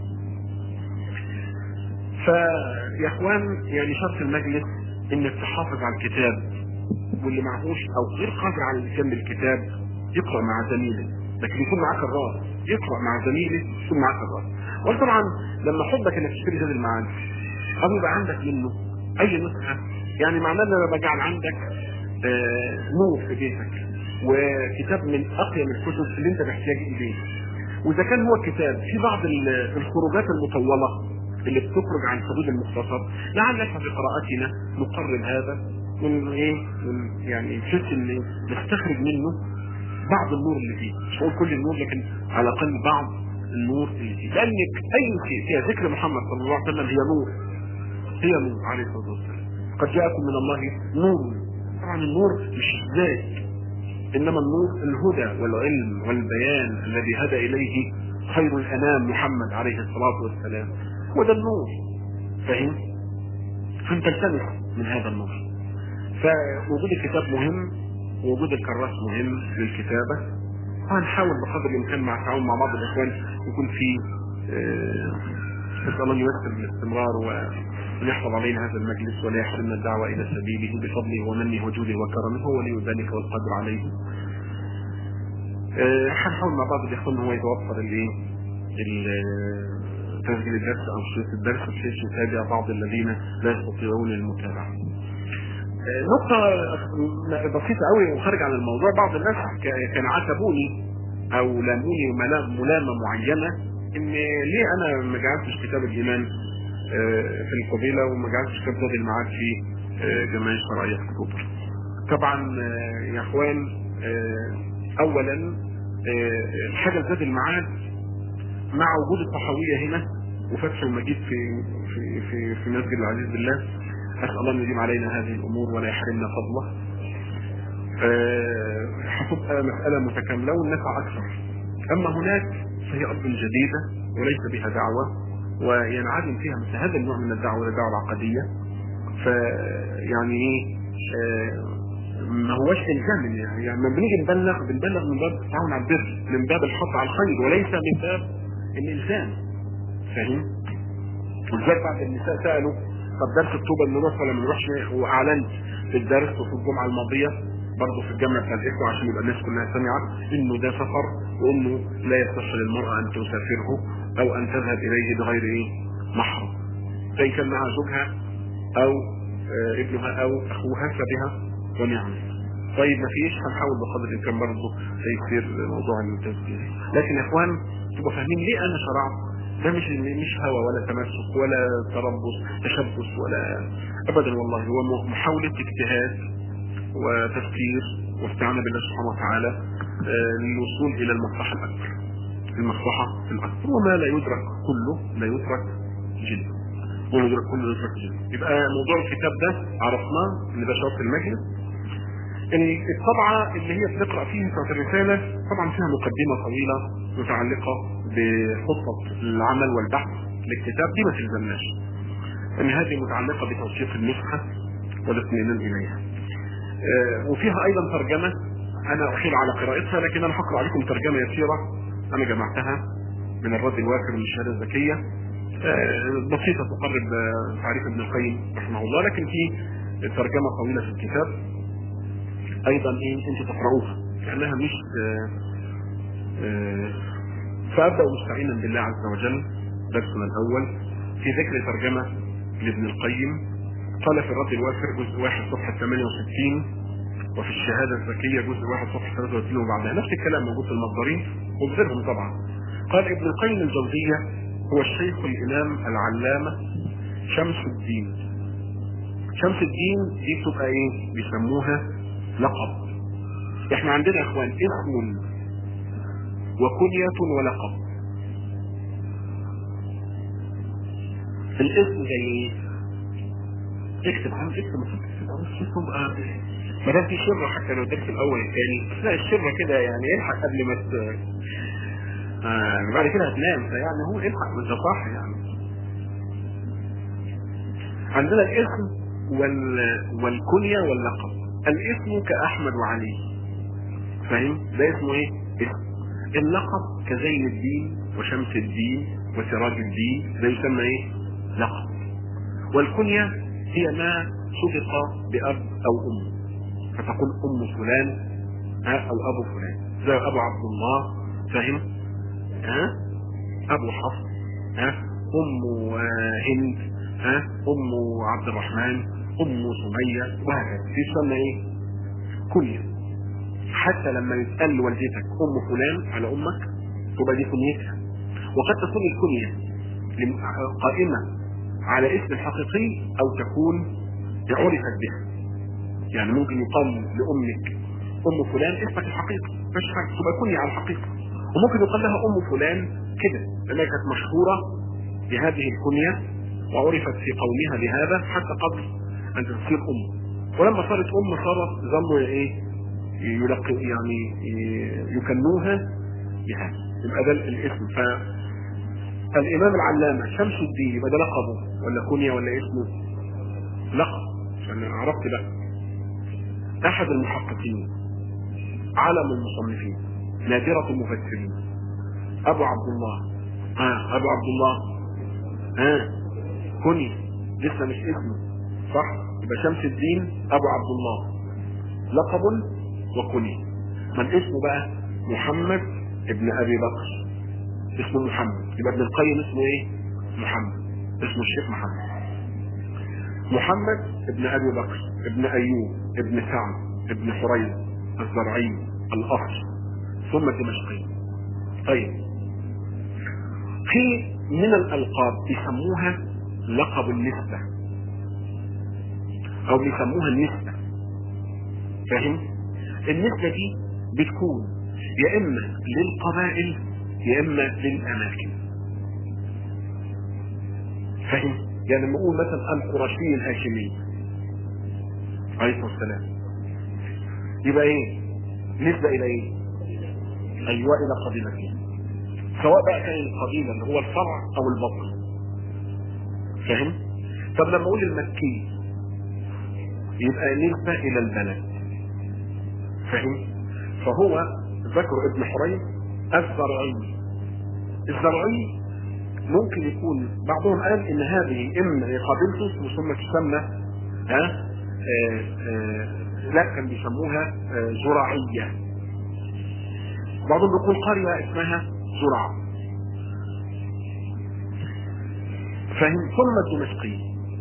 فيا اخوان يعني شرط المجلس انك تحافظ على الكتاب واللي معهوش او غير قادر على جنب الكتاب يقرا مع زميله لكن يكون معاك الراس يقرا مع زميله يكون معاك الراس وطبعا لما حبك انك تشتري زاد المعاني او يبقى عندك منه اي نسخه يعني معناه ان انا بجعل عندك آه نور في بيتك وكتاب من اقيم الكتب اللي انت محتاج اليه واذا كان هو كتاب في بعض الخروجات المطوله اللي بتخرج عن حدود المختصر لعلك في قراءتنا نقرب هذا من ايه من يعني بحيث ان نستخرج منه بعض النور اللي فيه مش هقول كل النور لكن على الاقل بعض النور اللي فيه لانك اي شيء فيها ذكر محمد صلى الله عليه وسلم هي نور هي نور عليه الصلاه والسلام قد جاءكم من الله نور طبعا النور مش ذات انما النور الهدى والعلم والبيان الذي هدى اليه خير الانام محمد عليه الصلاه والسلام وده النور فاهم فانت التمس من هذا النور فوجود الكتاب مهم ووجود الكراس مهم للكتابه وهنحاول بقدر الامكان مع التعاون مع بعض الاخوان يكون في نسال الله ييسر الاستمرار ويحفظ علينا هذا المجلس ولا يحرمنا الدعوه الى سبيله بفضله ومنه وجوده وكرمه هو ولي ذلك والقدر عليه. هنحاول مع بعض الاخوان هو يتوفر الايه؟ تسجيل الدرس او شريط الدرس بحيث يتابع بعض الذين لا يستطيعون المتابعه. نقطة بسيطة قوي وخارج عن الموضوع بعض الناس كان عاتبوني او لاموني ملامة معينة ان ليه انا ما جعلتش كتاب الايمان في القبيلة وما جعلتش كتاب زاد المعاد في جمعية شرعية في اكتوبر. طبعا يا اخوان اولا الحاجة زاد المعاد مع وجود الطحاوية هنا وفتح المجيد في في في في مسجد العزيز بالله اسال الله ان يديم علينا هذه الامور ولا يحرمنا فضله. هتبقى مساله متكامله والنفع اكثر. اما هناك فهي ارض جديده وليس بها دعوه وينعدم فيها مثل هذا النوع من الدعوه الدعوه العقديه. فيعني ايه ما هوش الزام يعني لما بنيجي نبلغ بنبلغ من باب التعاون على البر من باب الحث على الخير وليس من باب الالزام فاهم؟ ولذلك بعض النساء سالوا طب درس الطوبه نروح ولا ما نروحش واعلنت في الدرس وفي الجمعه الماضيه برضه في الجامع بتاع الاخوه عشان يبقى الناس كلها سمعت انه ده سفر وانه لا يصح للمراه ان تسافره او ان تذهب اليه بغير ايه؟ محرم. فان كان معها زوجها او آه ابنها او اخوها فبها ونعم. طيب ما فيش هنحاول بقدر الامكان برضه تيسير موضوع التسجيل. لكن يا اخوان تبقوا فاهمين ليه انا شرعت ده مش مش هوى ولا تمسك ولا تربص تشبث ولا ابدا والله هو محاولة اجتهاد وتفكير واستعانة بالله سبحانه وتعالى آه، للوصول الى المصلحة الاكبر المصلحة الاكبر وما لا يدرك كله لا يترك جدا ولا يدرك كله لا يترك جدا يبقى موضوع الكتاب ده عرفناه ان ده شرط المجلس الطبعة اللي هي بنقرأ فيها بتاعت الرسالة طبعا فيها مقدمة طويلة متعلقة بخطة العمل والبحث للكتاب دي ما تلزمناش ان هذه متعلقة بتوثيق النسخة والاطمئنان اليها آه، وفيها ايضا ترجمة انا احيل على قراءتها لكن انا هقرأ عليكم ترجمة يسيرة انا جمعتها من الرد الوافر من الشهادة الذكية آه، بسيطة تقرب آه، تعريف ابن القيم رحمه الله لكن في ترجمة طويلة في الكتاب ايضا ايه انت تقرأوها لانها مش آه، آه، فابدأ مستعينا بالله عز وجل درسنا الاول في ذكر ترجمة لابن القيم قال في الرد الوافر جزء واحد صفحة 68 وفي الشهادة الذكية جزء واحد صفحة 33 وبعدها نفس الكلام موجود في المصدرين وبغيرهم طبعا قال ابن القيم الجوزية هو الشيخ الامام العلامة شمس الدين شمس الدين دي بتبقى ايه بيسموها لقب احنا عندنا يا اخوان اسم وكنية ولقب الاسم زي ايه اكتب عم اكتب ما تكتب عم تبقى ما دام في شره حتى لو الدرس الاول الثاني لا الشره كده يعني الحق قبل ما ت... آه بعد كده هتنام فيعني هو الحق مش صح يعني عندنا الاسم وال... والكنية واللقب الاسم كأحمد وعلي فاهم ده اسمه ايه اسم اللقب كزين الدين وشمس الدين وسراج الدين ده يسمى ايه لقب والكنية هي ما سبق بأب أو أم فتقول أم فلان ها أو أبو فلان زي أبو عبد الله فاهم ها أبو حفص ها أم هند ها أم عبد الرحمن أم سمية وهكذا يسمى إيه؟ كنية حتى لما يتقال لوالدتك أم فلان على أمك تبقى دي كنيتها وقد تكون الكنية قائمة على اسم الحقيقي أو تكون عرفت بها يعني ممكن يقال لأمك أم فلان اسمك الحقيقي مش حاجة تبقى كنية على الحقيقة وممكن يقال لها أم فلان كده لأنها كانت مشهورة بهذه الكنية وعرفت في قومها بهذا حتى قبل أن تصير أم ولما صارت أم صارت ظنوا إيه يلق يعني يكنوها بهذا يبقى ده الاسم فالإمام العلامة شمس الدين يبقى ده لقبه ولا كنية ولا اسمه لقب عشان عرفت ده أحد المحققين علم المصنفين نادرة المفسرين أبو عبد الله ها أبو عبد الله ها كنية لسه مش اسمه صح يبقى شمس الدين أبو عبد الله لقب وكنية من اسمه بقى محمد ابن أبي بكر اسمه محمد يبقى ابن القيم اسمه ايه محمد اسمه الشيخ محمد محمد ابن ابي بكر ابن ايوب ابن سعد ابن حريز الزرعي الاصل ثم الدمشقي طيب في من الالقاب يسموها لقب النسبة او بيسموها النسبة فاهم النسبة دي بتكون يا اما للقبائل يا اما للاماكن فاهم يعني لما اقول مثلا القرشي الهاشمي عليه الصلاه والسلام يبقى ايه نسبه الى ايه ايوه الى قبيلته سواء بقى كان القبيله اللي هو الفرع او البطن فاهم طب لما اقول المكي يبقى نسبه الى البلد فاهم فهو ذكر ابن حريم الزرعي الزرعي ممكن يكون بعضهم قال ان هذه اما قبيلته ثم تسمى ها آآ آآ لا كان بيسموها زراعية بعضهم بيقول قرية اسمها زرع فهم ثم الدمشقي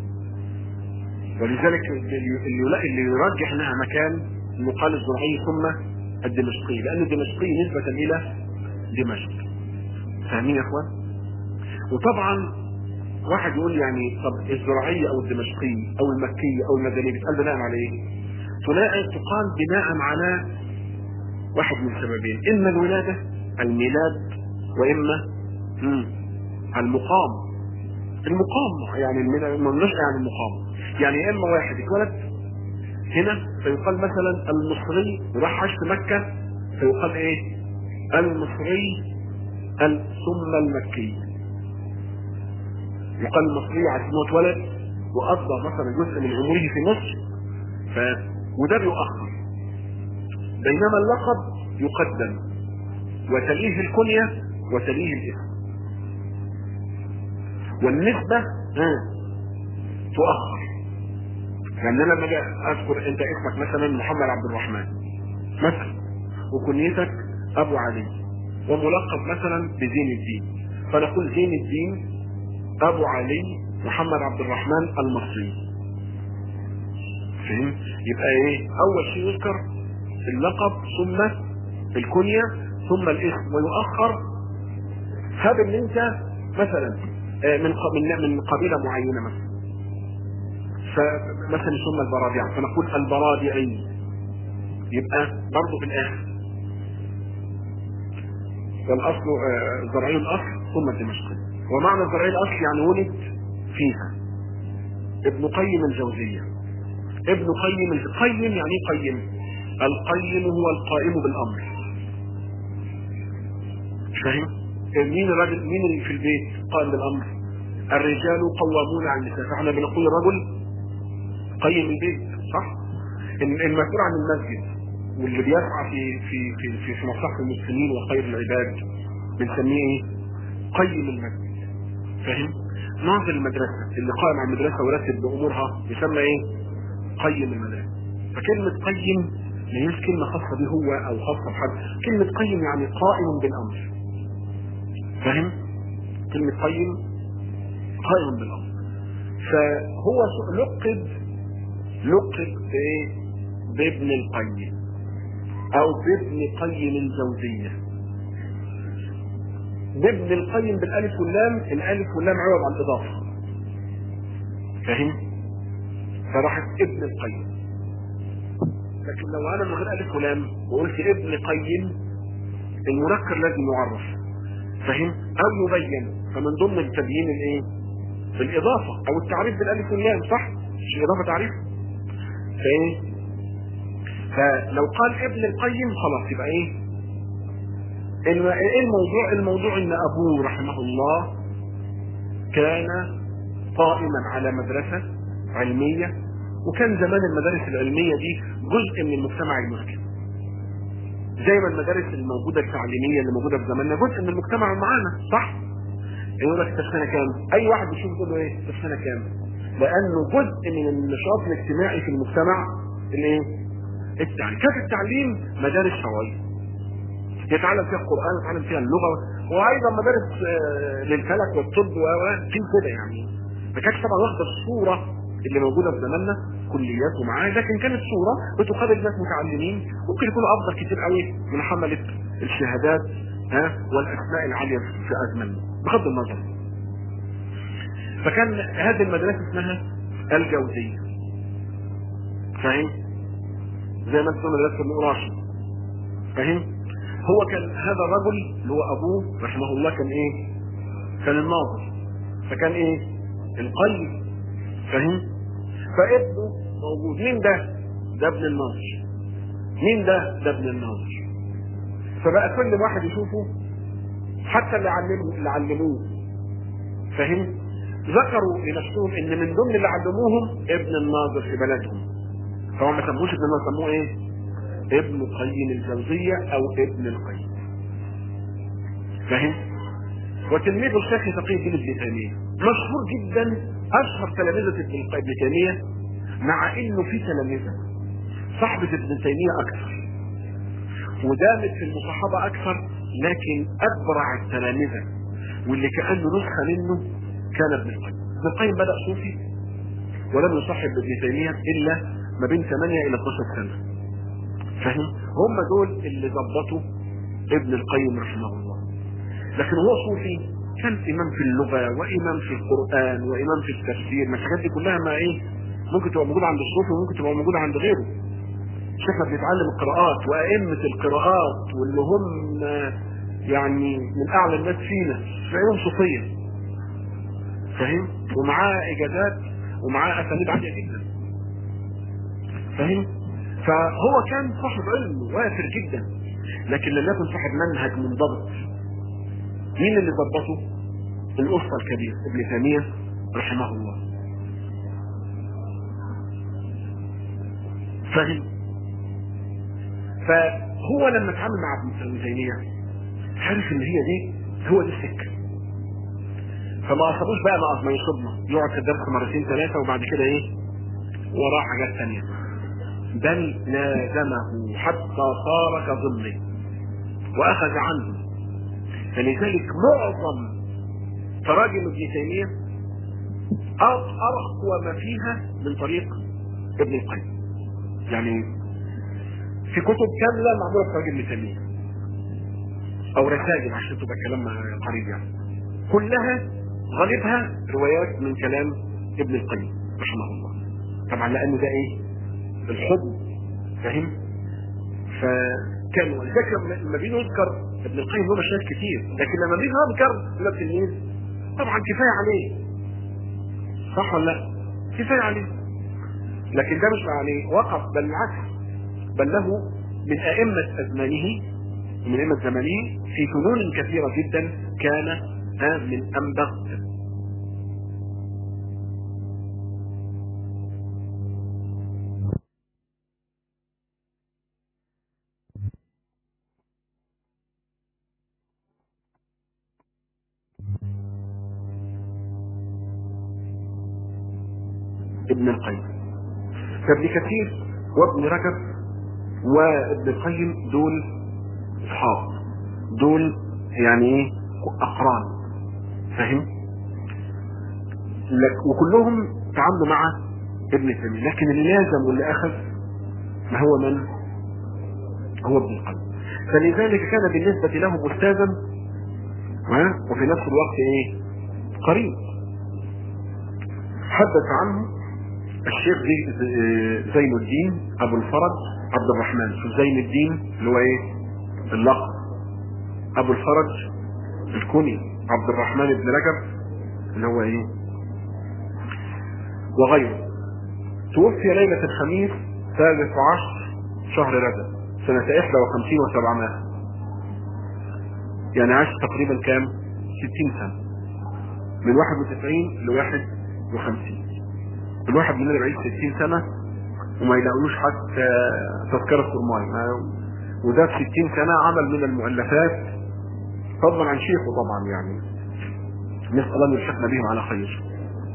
ولذلك اللي اللي يرجح انها مكان يقال الزرعي ثم الدمشقي لان الدمشقي نسبة الى دمشق فاهمين يا اخوان وطبعا واحد يقول يعني طب الزراعية او الدمشقية او المكية او المدنية بتقال بناء على ايه تلاقي تقال بناء على واحد من سببين اما الولادة الميلاد واما مم. المقام المقام يعني النشأة يعني المقام يعني يا اما واحد اتولد هنا فيقال مثلا المصري وراح عاش في مكة فيقال ايه المصري ثم المكي يقال المصري عشان هو اتولد وقضى مثلا جزء من عمره في مصر ف... وده بيؤخر بينما اللقب يقدم وتليه الكنية وتليه الاسم والنسبة ها تؤخر يعني انا لما اجي اذكر انت اسمك مثلا محمد عبد الرحمن مثلا وكنيتك ابو علي وملقب مثلا بزين الدين فنقول زين الدين ابو علي محمد عبد الرحمن المصري فهم يبقى ايه اول شيء يذكر اللقب ثم الكنية ثم الاسم ويؤخر هذا ان انت مثلا من من من قبيله معينه مثلا فمثلا ثم البرادعه فنقول البرادعي يبقى برضه في الاخر والاصل زرعي الاصل ثم الدمشقي ومعنى زرعي الاصل يعني ولد فيها ابن قيم الجوزيه ابن قيم القيم يعني ايه قيم القيم هو القائم بالامر فاهم مين الراجل مين اللي في البيت قائم بالامر الرجال قوامون على النساء فاحنا بنقول الرجل قيم البيت صح المسؤول عن المسجد واللي بيسعى في في في في, في مصلحه المسلمين وخير العباد بنسميه ايه؟ قيم المسجد فاهم؟ ناظر المدرسه اللي قائم على المدرسه ورتب بامورها يسمى ايه؟ قيم المدرسه فكلمه قيم ما هيش كلمه خاصه به هو او خاصه بحد كلمه قيم يعني قائم بالامر فاهم؟ كلمه قيم قائم بالامر فهو لقب لقب بايه؟ بابن القيم او بابن قيم الجوزية بابن القيم بالالف واللام الالف واللام عوض عن الاضافة فاهم فراحت ابن القيم لكن لو انا من غير الف ولام وقلت ابن قيم المنكر لازم يعرف فاهم او يبين فمن ضمن التبيين الايه الاضافة او التعريف بالالف واللام صح مش اضافة تعريف فايه فلو قال ابن القيم خلاص يبقى ايه ايه الموضوع الموضوع ان ابوه رحمه الله كان قائما على مدرسة علمية وكان زمان المدارس العلمية دي جزء من المجتمع المسلم زي ما المدارس الموجودة التعليمية اللي موجودة في زماننا جزء من المجتمع معانا صح؟ يقول لك انت في سنة كام؟ أي واحد بيشوف يقول له إيه؟ أنت في سنة كام؟ لأنه جزء من النشاط الاجتماعي في المجتمع الإيه؟ التعليم كيف التعليم مدارس شرعية يتعلم فيها القرآن يتعلم فيها اللغة وأيضا مدارس للفلك والطب وفي كده يعني ما كانتش طبعا واخدة الصورة اللي موجودة في زماننا كليات ومعاه لكن كانت صورة بتقابل ناس متعلمين ممكن يكونوا أفضل كتير قوي من حملة الشهادات ها والأسماء العالية في أزماننا بغض النظر فكان هذه المدرسة اسمها الجوزية فاهم؟ زي ما انت مدرسة ابن راشد فاهم هو كان هذا الرجل اللي هو ابوه رحمه الله كان ايه كان الناظر فكان ايه القلب فاهم فابنه موجود مين ده ده ابن الناظر مين ده ده ابن الناظر فبقى كل واحد يشوفه حتى اللي علموه اللي علموه فاهم ذكروا لنفسهم ان من ضمن اللي علموهم ابن الناظر في بلدهم فهو ما سموش ابن الناظر سموه ايه ابن قيم الجوزية او ابن القيم فاهم وتلميذ الشيخ تقي الدين ابن تيمية مشهور جدا اشهر تلامذة ابن تيمية مع انه في تلامذة صحبة ابن تيمية اكثر ودامت في المصاحبة اكثر لكن ابرع التلامذة واللي كأنه نسخة منه كان ابن القيم ابن القيم بدأ صوفي ولم يصاحب ابن تيمية الا ما بين 8 الى 12 سنة فاهم هم دول اللي ظبطوا ابن القيم رحمه الله لكن هو صوفي كان امام في اللغه وامام في القران وامام في التفسير ما الحاجات دي كلها ما ايه ممكن تبقى موجوده عند الصوفي وممكن تبقى موجوده عند غيره شيخنا بنتعلم القراءات وائمه القراءات واللي هم يعني من اعلى الناس فينا تلاقيهم صوفيه فاهم ومعاه اجازات ومعاه اسانيد عاليه جدا فاهم فهو كان صاحب علم وافر جدا لكن لم يكن صاحب منهج منضبط مين اللي ضبطه الاسطى الكبير ابن تيميه رحمه الله فاهم فهو لما اتعامل مع ابن تيميه عارف ان هي دي هو دي السكه فما اصابوش بقى ما ما يصيبنا يقعد في الدرس مرتين ثلاثه وبعد كده ايه وراه حاجات ثانيه بل لازمه حتى صار كظله واخذ عنه فلذلك معظم تراجم ابن تيميه ارقى ما فيها من طريق ابن القيم يعني في كتب كامله معموله بتراجم ابن تيميه او رسائل عشان تبقى كلام قريب يعني كلها غالبها روايات من كلام ابن القيم رحمه الله طبعا لانه ده ايه الحب فاهم فكان ولذلك لما بيجي يذكر ابن القيم له مشاهد كتير لكن لما بيجي يذكر يقول لك التلميذ طبعا كفايه عليه صح ولا لا؟ كفايه عليه لكن ده مش عليه وقف بل العكس بل له من ائمه ازمانه من ائمه زمانه في فنون كثيره جدا كان من انبغ ابن القيم فابن كثير وابن رجب وابن القيم دول اصحاب دول يعني ايه اقران فاهم لك وكلهم تعاملوا مع ابن تيميه لكن اللي لازم واللي اخذ ما هو من هو ابن القيم فلذلك كان بالنسبه له استاذا وفي نفس الوقت ايه قريب حدث عنه الشيخ زي زين الدين ابو الفرج عبد الرحمن شوف زين الدين اللي هو ايه اللقب ابو الفرج الكوني عبد الرحمن بن رجب اللي هو ايه وغيره توفي ليلة الخميس ثالث عشر شهر رجب سنة 51 و700 يعني عاش تقريبا كام 60 سنة من 91 ل 51 الواحد مننا بيعيش 60 سنة وما يلاقوش حتى تذكرة سرماي وده في 60 سنة عمل من المؤلفات فضلا عن شيخه طبعا يعني نسأل الله ان يلحقنا بهم على خير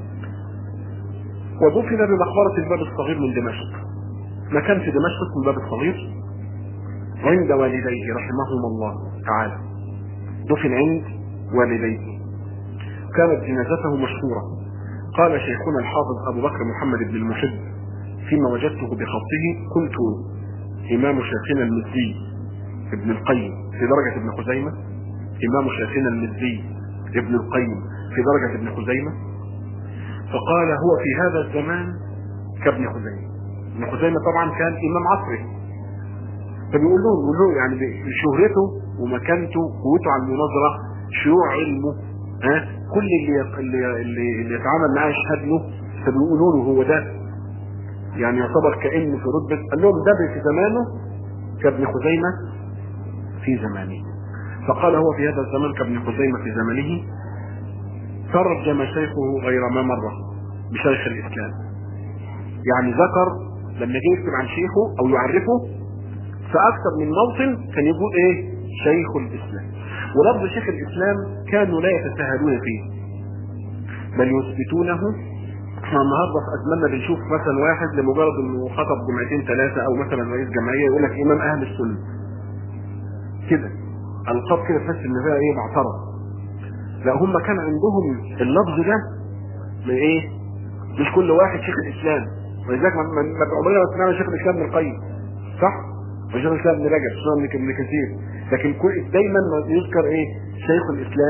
ودفن بمقبرة الباب الصغير من دمشق مكان في دمشق اسمه الباب الصغير عند والديه رحمهما الله تعالى دفن عند والديه كانت جنازته مشهورة قال شيخنا الحافظ أبو بكر محمد بن المحب فيما وجدته بخطه كنت إمام شيخنا المزي ابن القيم في درجة ابن خزيمة إمام شيخنا المزي ابن القيم في درجة ابن خزيمة فقال هو في هذا الزمان كابن خزيمة ابن خزيمة طبعا كان إمام عصره فبيقول له بيقول له يعني شهرته ومكانته قوته على المناظرة شيوع علمه ها كل اللي اللي اللي, اللي يتعامل معاه يشهد له فبيقولوا له هو ده يعني يعتبر كأنه في رتبة قال لهم ده في زمانه كابن خزيمة في زمانه فقال هو في هذا الزمان كابن خزيمة في زمانه ترجم شيخه غير ما مرة بشيخ الإسلام يعني ذكر لما جه يكتب عن شيخه أو يعرفه في أكثر من موطن كان يقول إيه شيخ الإسلام ولفظ شيخ الإسلام كانوا لا يتساهلون فيه بل يثبتونه احنا النهارده في ازماننا بنشوف مثلا واحد لمجرد انه خطب جمعتين ثلاثه او مثلا رئيس جمعيه يقول لك امام اهل السنه كده القاب كده تحس ان فيها ايه معترض لا هم كان عندهم اللفظ ده من ايه مش كل واحد شيخ الاسلام ولذلك ما عمرنا ما سمعنا شيخ الاسلام ابن القيم صح وشيخ الاسلام ابن رجب شيخ ابن كثير لكن كل دايما ما يذكر ايه شيخ الاسلام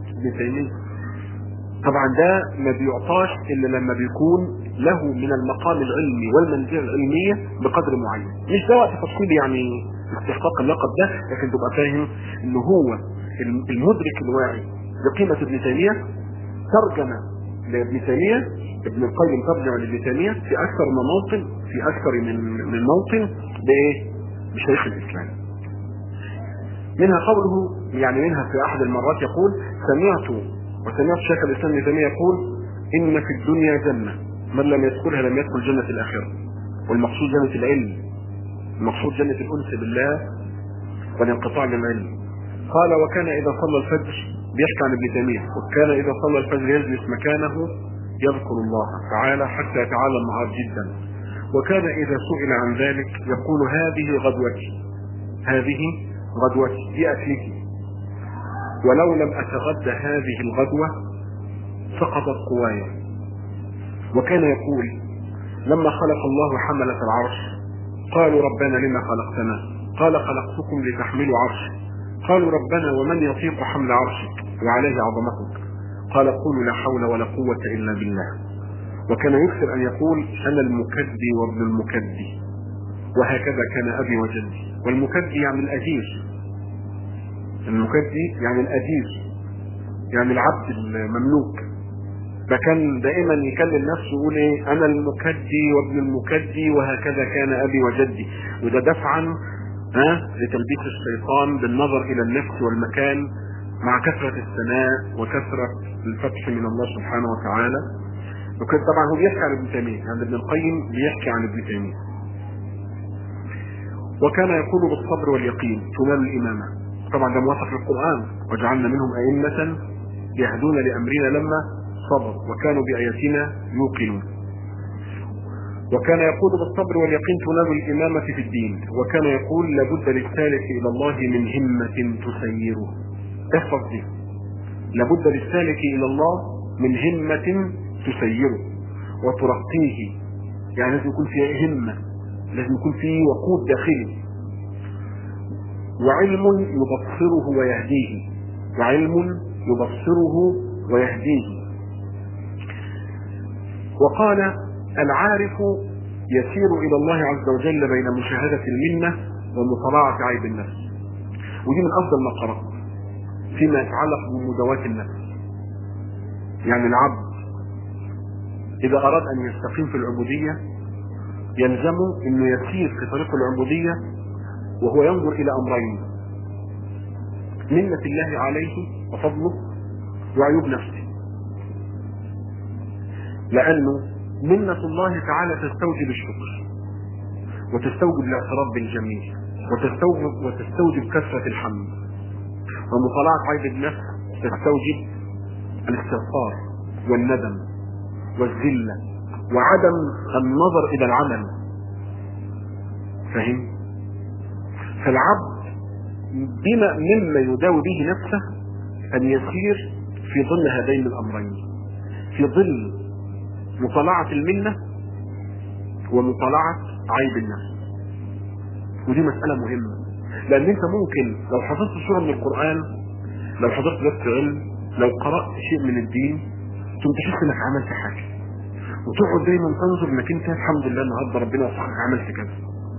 ابن تيميه طبعا ده ما بيعطاش الا لما بيكون له من المقام العلمي والمنزله العلميه بقدر معين مش ده وقت تفصيل يعني استحقاق اللقب ده لكن تبقى فاهم ان هو المدرك الواعي لقيمه ابن تيميه ترجم لابن تيميه ابن القيم ترجم لابن تيميه في اكثر من موطن في اكثر من من موطن بايه؟ بشيخ الاسلام. منها قوله يعني منها في احد المرات يقول سمعت وسمعت شيخ الاسلام ابن تيميه يقول ان في الدنيا جنه من لم يدخلها لم يدخل جنه الاخره والمقصود جنه العلم المقصود جنه الانس بالله والانقطاع للعلم قال وكان اذا صلى الفجر بيحكي عن ابن تيميه وكان اذا صلى الفجر يجلس مكانه يذكر الله تعالى حتى يتعالى معاذ جدا وكان اذا سئل عن ذلك يقول هذه غدوتي هذه غدوتي دي اكلتي ولو لم اتغدى هذه الغدوه سقطت قواي وكان يقول لما خلق الله حملة العرش قالوا ربنا لما خلقتنا قال خلقتكم لتحملوا عرشي قالوا ربنا ومن يطيق حمل عرشك وعليه عظمتك قال قولوا لا حول ولا قوة إلا بالله وكان يكثر أن يقول أنا المكدي وابن المكدي وهكذا كان أبي وجدي والمكدي يعني الأجير المكدي يعني الأجير يعني العبد المملوك فكان دائما يكلم نفسه يقول ايه انا المكدي وابن المكدي وهكذا كان ابي وجدي وده دفعا ها لتلبيس الشيطان بالنظر الى النفس والمكان مع كثرة الثناء وكثرة الفتح من الله سبحانه وتعالى وكان طبعا هو بيحكي عن ابن تيمية يعني ابن القيم بيحكي عن ابن تيمية وكان يقول بالصبر واليقين تنال الإمامة طبعا ده موافق للقرآن وجعلنا منهم أئمة يهدون لأمرنا لما صبر وكانوا بآياتنا يوقنون وكان يقول بالصبر واليقين تنال الإمامة في الدين وكان يقول لابد للسالك إلى الله من همة تسيره احفظ دي لابد للسالك إلى الله من همة تسيره وترقيه يعني لازم يكون فيها همة لازم يكون فيه وقود داخلي وعلم يبصره ويهديه وعلم يبصره ويهديه وقال العارف يسير الى الله عز وجل بين مشاهدة المنة ومطالعة عيب النفس ودي من افضل ما قرأت فيما يتعلق بمداواة النفس يعني العبد اذا اراد ان يستقيم في العبودية يلزمه انه يسير في طريق العبودية وهو ينظر الى امرين منة الله عليه وفضله وعيوب نفسه لانه منة الله تعالى تستوجب الشكر وتستوجب الاعتراف بالجميل وتستوجب وتستوجب كثرة الحمد ومطالعة عيب النفس تستوجب الاستغفار والندم والذلة وعدم النظر الى العمل فهم فالعبد بما مما يداوي به نفسه ان يسير في ظل هذين الامرين في ظل مطالعة المنة ومطالعة عيب النفس ودي مسألة مهمة لأن أنت ممكن لو حفظت سورة من القرآن لو حضرت درس علم لو قرأت شيء من الدين ثم تحس إنك عملت حاجة وتقعد دايما تنظر إنك أنت الحمد لله النهارده ربنا وفقك عملت كذا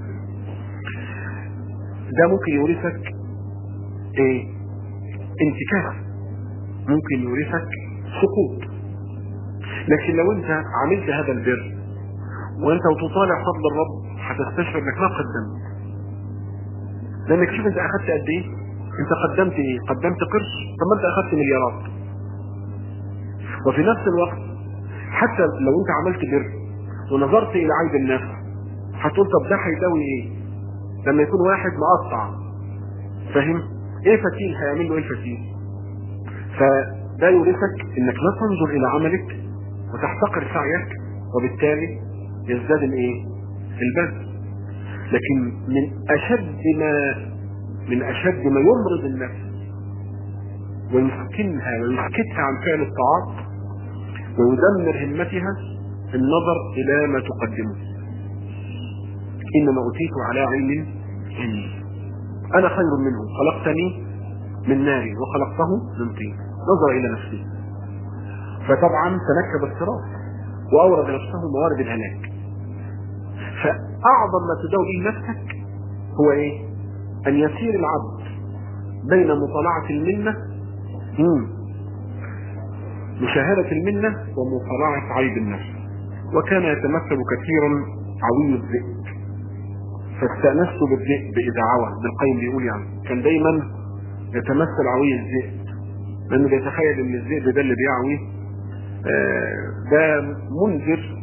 ده ممكن يورثك ايه انتكاس ممكن يورثك سقوط لكن لو انت عملت هذا البر وانت وتطالع فضل الرب هتستشعر انك ما قدمت لانك شوف انت اخذت قد ايه انت قدمت ايه قدمت قرش طب ما انت اخذت مليارات وفي نفس الوقت حتى لو انت عملت بر ونظرت الى عيب النفس هتقول طب ده هيداوي ايه لما يكون واحد مقطع فاهم ايه فتيل هيعمل له ايه الفتيل فده يورثك انك لا تنظر الى عملك وتحتقر سعيك وبالتالي يزداد الايه البذل لكن من اشد ما من اشد ما يمرض النفس ويسكنها ويسكتها عن فعل الطاعات ويدمر همتها النظر الى ما تقدمه انما اوتيت على علم عندي انا خير منه خلقتني من نار وخلقته من طين نظر الى نفسه فطبعا تنكب الصراط واورد نفسه موارد الهلاك فاعظم ما تدعو به نفسك هو ايه ان يسير العبد بين مطالعة المنة مم. مشاهدة المنة ومطالعة عيب النفس وكان يتمثل كثيرا عوي الذئب فاستأنست بالذئب إذا عوى ابن القيم بيقول يعني كان دايما يتمثل عوي الذئب لأنه بيتخيل إن الذئب ده اللي بيعوي آه، ده منذر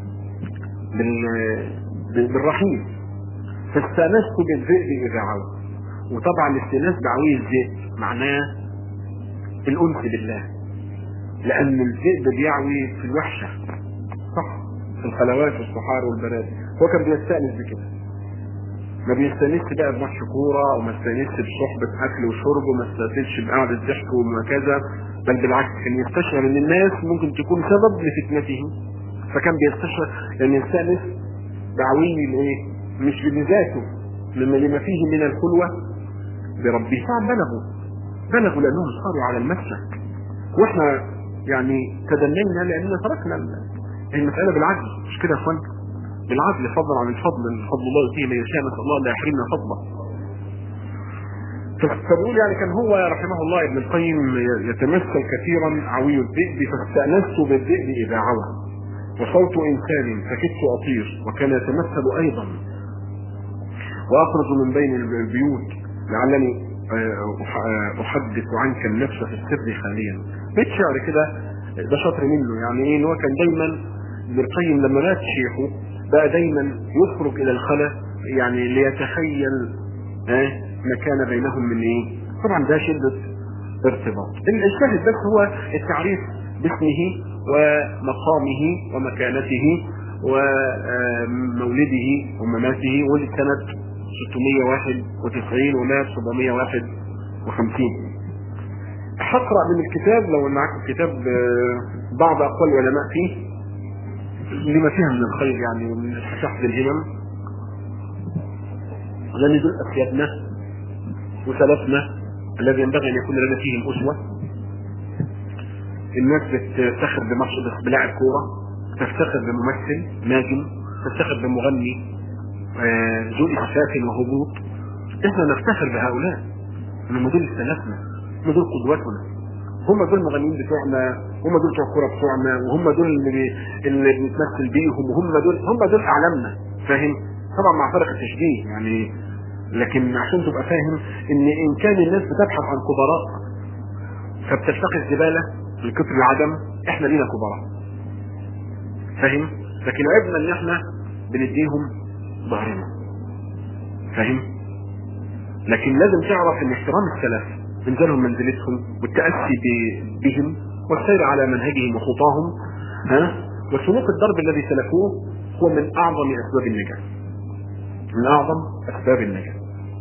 بال- بالرحيم فاستأنست بالذئب إذا عوى وطبعا الاستئناس بعوي الذئب معناه الأنس بالله لأن الذئب بيعوي في الوحشة صح في الخلوات والصحار والبراد هو كان بيستأنس بكده ما بيستأنسش بقى بماتش كورة وما استأنسش بصحبة أكل وشرب وما استأنسش بقعدة ضحك وكذا بل بالعكس كان يستشعر إن الناس ممكن تكون سبب لفتنته فكان بيستشعر لأن يستأنس بعوي الإيه؟ مش بذاته لما لما فيه من الخلوة بربه طبعا بلغوا بلغوا لأنهم صاروا على المسلك واحنا يعني تدنينا لأننا تركنا المسألة بالعدل مش كده يا اخوان بالعدل فضلا عن الفضل فضل الله يؤتيه من يشاء نسأل الله لا يحرمنا فضله فبقول يعني كان هو رحمه الله ابن القيم يتمثل كثيرا عوي الذئب فاستأنست بالذئب إذا عوى وصوت إنسان فكدت أطير وكان يتمثل أيضا وأخرج من بين البيوت لعلني أحدث عنك النفس في السر خاليا بيت شعر كده ده شطر منه يعني ايه ان هو كان دايما ابن القيم لما مات شيخه بقى دايما يخرج الى الخلا يعني ليتخيل اه ما كان بينهم من ايه طبعا ده شدة ارتباط الشاهد بس هو التعريف باسمه ومقامه ومكانته ومولده ومماته ولد سنة 691 ومات 751 هقرا من الكتاب لو معاكم الكتاب بعض اقوال العلماء فيه لما فيها من الخير يعني ومن شحذ الهمم لان دول اسيادنا وسلفنا الذي ينبغي ان يكون لنا فيهم اسوه الناس بتفتخر بماتش بلاعب كوره تفتخر بممثل ناجم تفتخر بمغني ذو اسفاف وهبوط احنا نفتخر بهؤلاء ان دول سلفنا هم دول قدوتنا هم دول المغنيين بتوعنا هم دول بتوع الكوره بتوعنا وهم دول اللي اللي بنتمثل بيهم وهم دول هم دول اعلامنا فاهم طبعا مع فرق التشبيه يعني لكن عشان تبقى فاهم ان ان كان الناس بتبحث عن كبراء فبتلتقي الزباله لكثر العدم احنا لينا كبراء فاهم لكن عيبنا ان احنا بنديهم ظهرنا فاهم لكن لازم تعرف ان احترام السلف انزلهم منزلتهم والتأسي بهم والسير على منهجهم وخطاهم ها وسلوك الضرب الذي سلكوه هو من اعظم اسباب النجاة من اعظم اسباب النجاة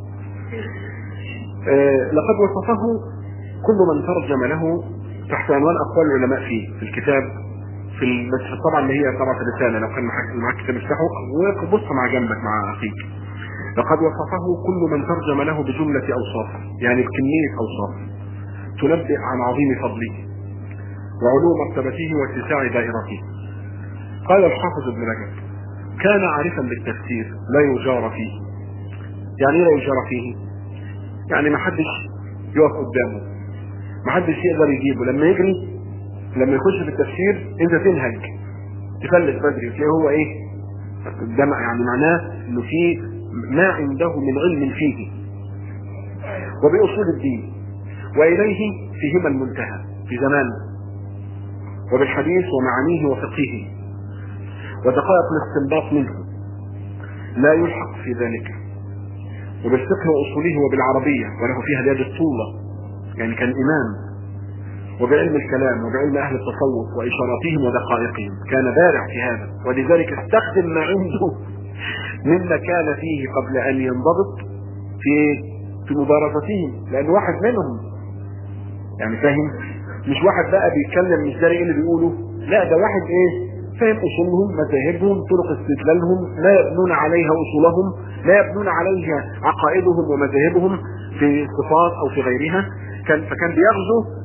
آه لقد وصفه كل من ترجم له تحت عنوان اقوال العلماء فيه في الكتاب في بس طبعا اللي هي طبعا الرسالة لو كان معاك معاك كتاب افتحه وبص مع جنبك مع اخيك لقد وصفه كل من ترجم له بجملة أوصاف يعني بكمية أوصاف تنبئ عن عظيم فضله وعلو مرتبته واتساع دائرته قال الحافظ ابن رجب كان عارفا بالتفسير لا يجار فيه يعني ايه لا يجار فيه يعني ما حدش يقف قدامه ما حدش يقدر يجيبه لما يجري لما يخش في التفسير انت تنهج تفلت بدري وتلاقيه هو ايه ده يعني معناه انه في ما عنده من علم فيه وبأصول الدين وإليه فيهما المنتهى في زمان وبالحديث ومعانيه وفقهه ودقائق الاستنباط منه لا يلحق في ذلك وبالفقه وأصوله وبالعربية وله فيها اليد الطولة يعني كان إمام وبعلم الكلام وبعلم أهل التصوف وإشاراتهم ودقائقهم كان بارع في هذا ولذلك استخدم ما عنده مما كان فيه قبل ان ينضبط في في مبارزتهم لان واحد منهم يعني فاهم مش واحد بقى بيتكلم مش داري ايه اللي بيقوله لا ده واحد ايه فاهم اصولهم مذاهبهم طرق استدلالهم لا يبنون عليها اصولهم لا يبنون عليها عقائدهم ومذاهبهم في الصفات او في غيرها كان فكان بيغزو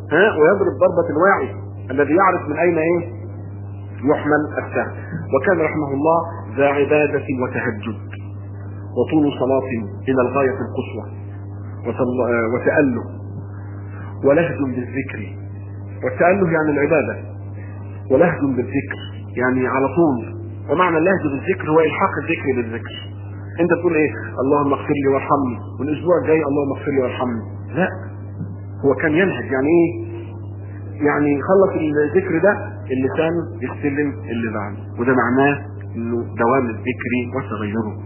ها ويضرب ضربة الواعي الذي يعرف من أين إيه يحمل السهم وكان رحمه الله ذا عبادة وتهجد وطول صلاة إلى الغاية القصوى وتأله ولهج بالذكر والتأله يعني العبادة ولهج بالذكر يعني على طول ومعنى اللهج بالذكر هو إلحاق الذكر بالذكر انت تقول ايه اللهم اغفر لي وارحمني والاسبوع الجاي اللهم اغفر لي وارحمني لا هو كان ينهج يعني ايه يعني خلص الذكر ده اللسان يستلم اللي بعده وده معناه انه دوام الذكر وتغيره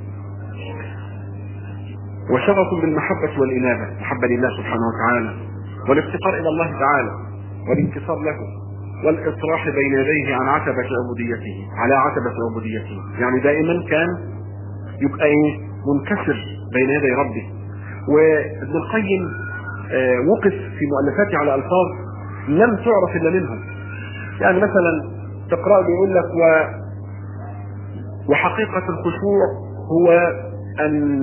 وشغف بالمحبة والإنابة محبة لله سبحانه وتعالى والافتقار إلى الله تعالى والانكسار له والإصراح بين يديه عن عتبة عبوديته على عتبة عبوديته يعني دائما كان يبقى ايه منكسر بين يدي ربه وابن القيم آه وقف في مؤلفاته على الفاظ لم تعرف الا منهم يعني مثلا تقرا بيقول لك و وحقيقة الخشوع هو أن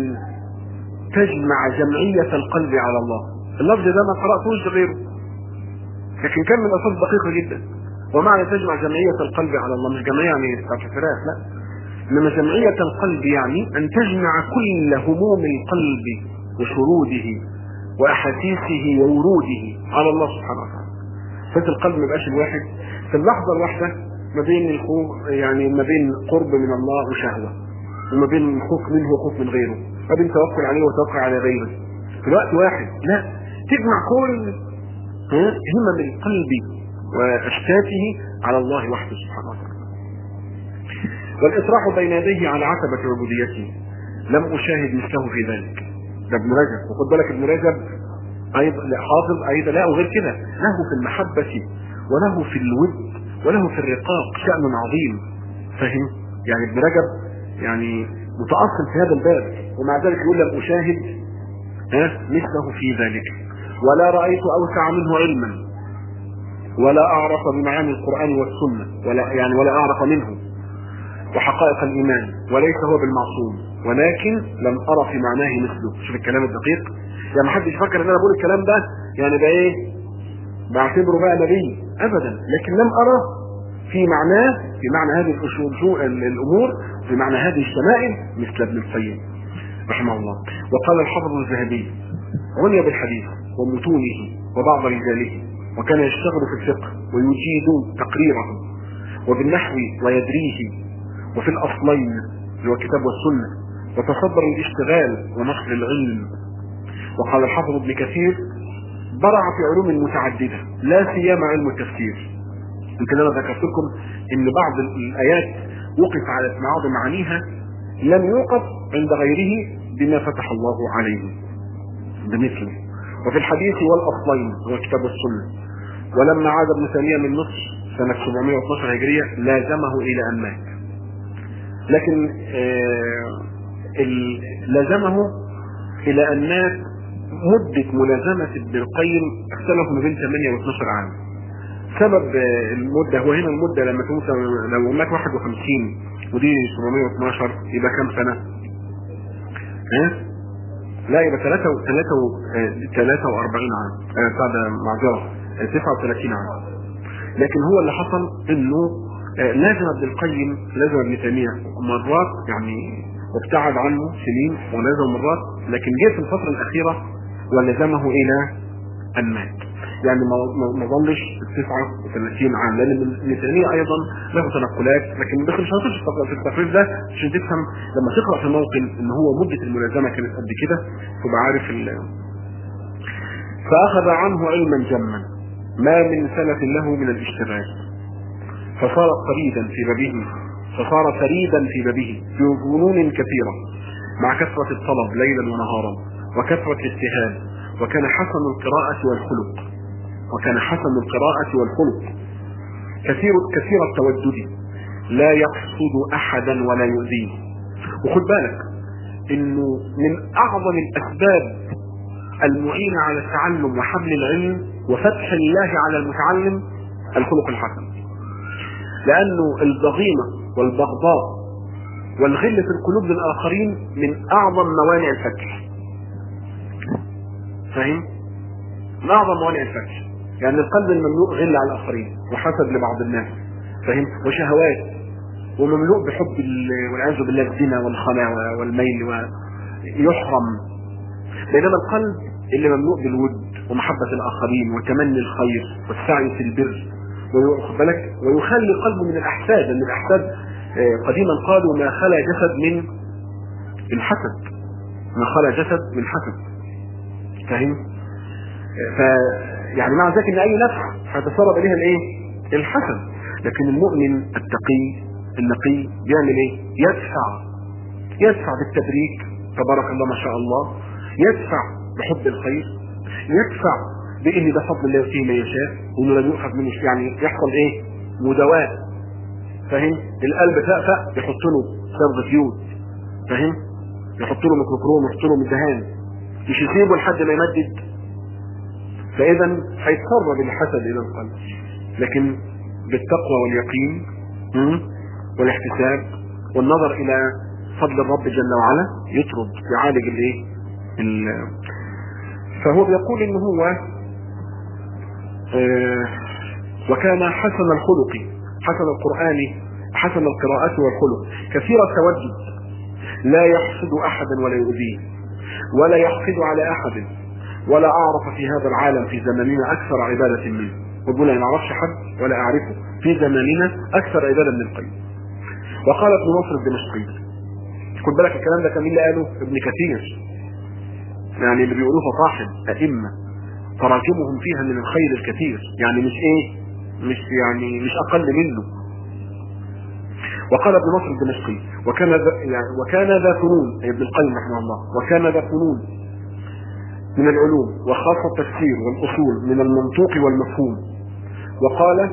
تجمع جمعية القلب على الله اللفظ ده ما قرأتوش غيره لكن كان من الألفاظ دقيقة جدا ومعنى تجمع جمعية القلب على الله مش جمعية يعني بتاعت الفراخ لا انما جمعية القلب يعني ان تجمع كل هموم القلب وشروده واحاسيسه ووروده على الله سبحانه وتعالى فانت القلب ما يبقاش الواحد في اللحظة الواحدة ما بين الخوف يعني ما بين قرب من الله وشهوة وما بين الخوف منه وخوف من غيره ما بين توكل عليه وتوكل على غيره في الوقت واحد لا تجمع كل همم القلب واشتاته على الله وحده سبحانه وتعالى والإصراح بين يديه على عتبة عبوديته لم أشاهد مثله في ذلك ده ابن رجب وخد بالك ابن رجب أيضا حافظ أيضا لا وغير كده له في المحبة وله في الود وله في الرقاق شأن عظيم فاهم يعني ابن رجب يعني متأصل في هذا الباب ومع ذلك يقول لم أشاهد ها مثله في ذلك ولا رأيت أوسع منه علما ولا أعرف بمعاني القرآن والسنة ولا يعني ولا أعرف منه وحقائق الإيمان وليس هو بالمعصوم ولكن لم أرى في معناه مثله شوف الكلام الدقيق يعني محدش فكر ان انا بقول الكلام ده يعني ده ايه بعتبره بقى نبي ابدا لكن لم ارى في معناه في معنى هذه الامور في معنى هذه الشمائل مثل ابن القيم رحمه الله وقال الحافظ الذهبي عني بالحديث ومتونه وبعض رجاله وكان يشتغل في الفقه ويجيد تقريره وبالنحو ويدريه وفي الاصلين اللي هو الكتاب والسنه وتصدر الاشتغال ونقل العلم وقال الحافظ ابن كثير برع في علوم متعدده لا سيما علم التفسير يمكن انا ذكرت لكم ان بعض الايات وقف على بعض معانيها لم يوقف عند غيره بما فتح الله عليه بمثله وفي الحديث والاصلين هو الكتاب والسنه ولما عاد ابن تيميه من مصر سنه 712 هجريه لازمه الى ان مات لكن آه لازمه الى ان مات مدة ملازمة ابن القيم اختلف ما بين 8 و 12 عام. سبب المدة هو هنا المدة لما تموت لو مات 51 ودي 712 يبقى كام سنة؟ ها؟ لا يبقى 3 43 عام بتاع ده معذرة 39 عام. لكن هو اللي حصل انه لازم ابن القيم لازم ابن تيمية مرات يعني وابتعد عنه سنين ولازم مرات لكن جه في الفترة الأخيرة ولزمه إلى أن مات يعني ما ظلش 39 عام لأن ابن تيمية أيضا له تنقلات لكن بس مش هنخش في التقرير ده عشان تفهم لما تقرأ في موطن إن هو مدة الملازمة كانت قد كده تبقى عارف ال فأخذ عنه علما جما ما من سنة له من الاشتباه فصار فريدا في بابه فصار فريدا في بابه في ظنون كثيرة مع كثرة الطلب ليلا ونهارا وكثرة الاجتهاد وكان حسن القراءة والخلق وكان حسن القراءة والخلق كثير كثير التودد لا يقصد احدا ولا يؤذيه وخد بالك انه من اعظم الاسباب المعينة على التعلم وحمل العلم وفتح الله على المتعلم الخلق الحسن لانه الضغينة والبغضاء والغل في القلوب للاخرين من اعظم موانع الفتح فاهم من اعظم موانع الفتح يعني القلب المملوء غل على الاخرين وحسد لبعض الناس فاهم وشهوات ومملوء بحب ال- والعياذ بالله الزنا والخلاء والميل ويحرم بينما القلب اللي مملوء بالود ومحبة الآخرين وتمني الخير والسعي في البر ويخ- بالك ويخلي قلبه من الأحساد لأن الأحساد آه، قديما قالوا ما خلا جسد من الحسد ما خلا جسد من حسد فاهم؟ آه، ف يعني مع ذلك ان اي نفس هيتسرب اليها الايه؟ الحسد لكن المؤمن التقي النقي بيعمل ايه؟ يدفع يدفع بالتبريك تبارك الله ما شاء الله يدفع بحب الخير يدفع بان ده فضل الله يؤتيه من يشاء وانه لا يؤخذ منه شيء. يعني يحصل ايه؟ مداواة فاهم؟ القلب فأفأ يحط له صبغة يود فاهم؟ يحط له ميكروكروم يحط له مدهان مش يسيبه لحد ما يمدد فاذا هيتسرب الحسد الى القلب لكن بالتقوى واليقين م? والاحتساب والنظر الى فضل الرب جل وعلا يطرد يعالج الايه ال- فهو بيقول ان هو آه، وكان حسن الخلق حسن القرآن حسن القراءة والخلق كثير التوجد لا يحسد احدا ولا يؤذيه ولا يحقد على احد ولا اعرف في هذا العالم في زماننا اكثر عبادة منه ربنا ما نعرفش حد ولا اعرفه في زماننا اكثر عبادة من القيم وقال ابن نصر الدمشقي خد بالك الكلام ده كان مين اللي قاله ابن كثير يعني اللي بيقولوه فصاحب ائمه تراجمهم فيها من الخير الكثير يعني مش ايه مش يعني مش اقل منه وقال ابن نصر الدمشقي وكان ذا يعني وكان ذا فنون اي ابن القيم رحمه الله وكان ذا فنون من العلوم وخاصة التفسير والأصول من المنطوق والمفهوم وقال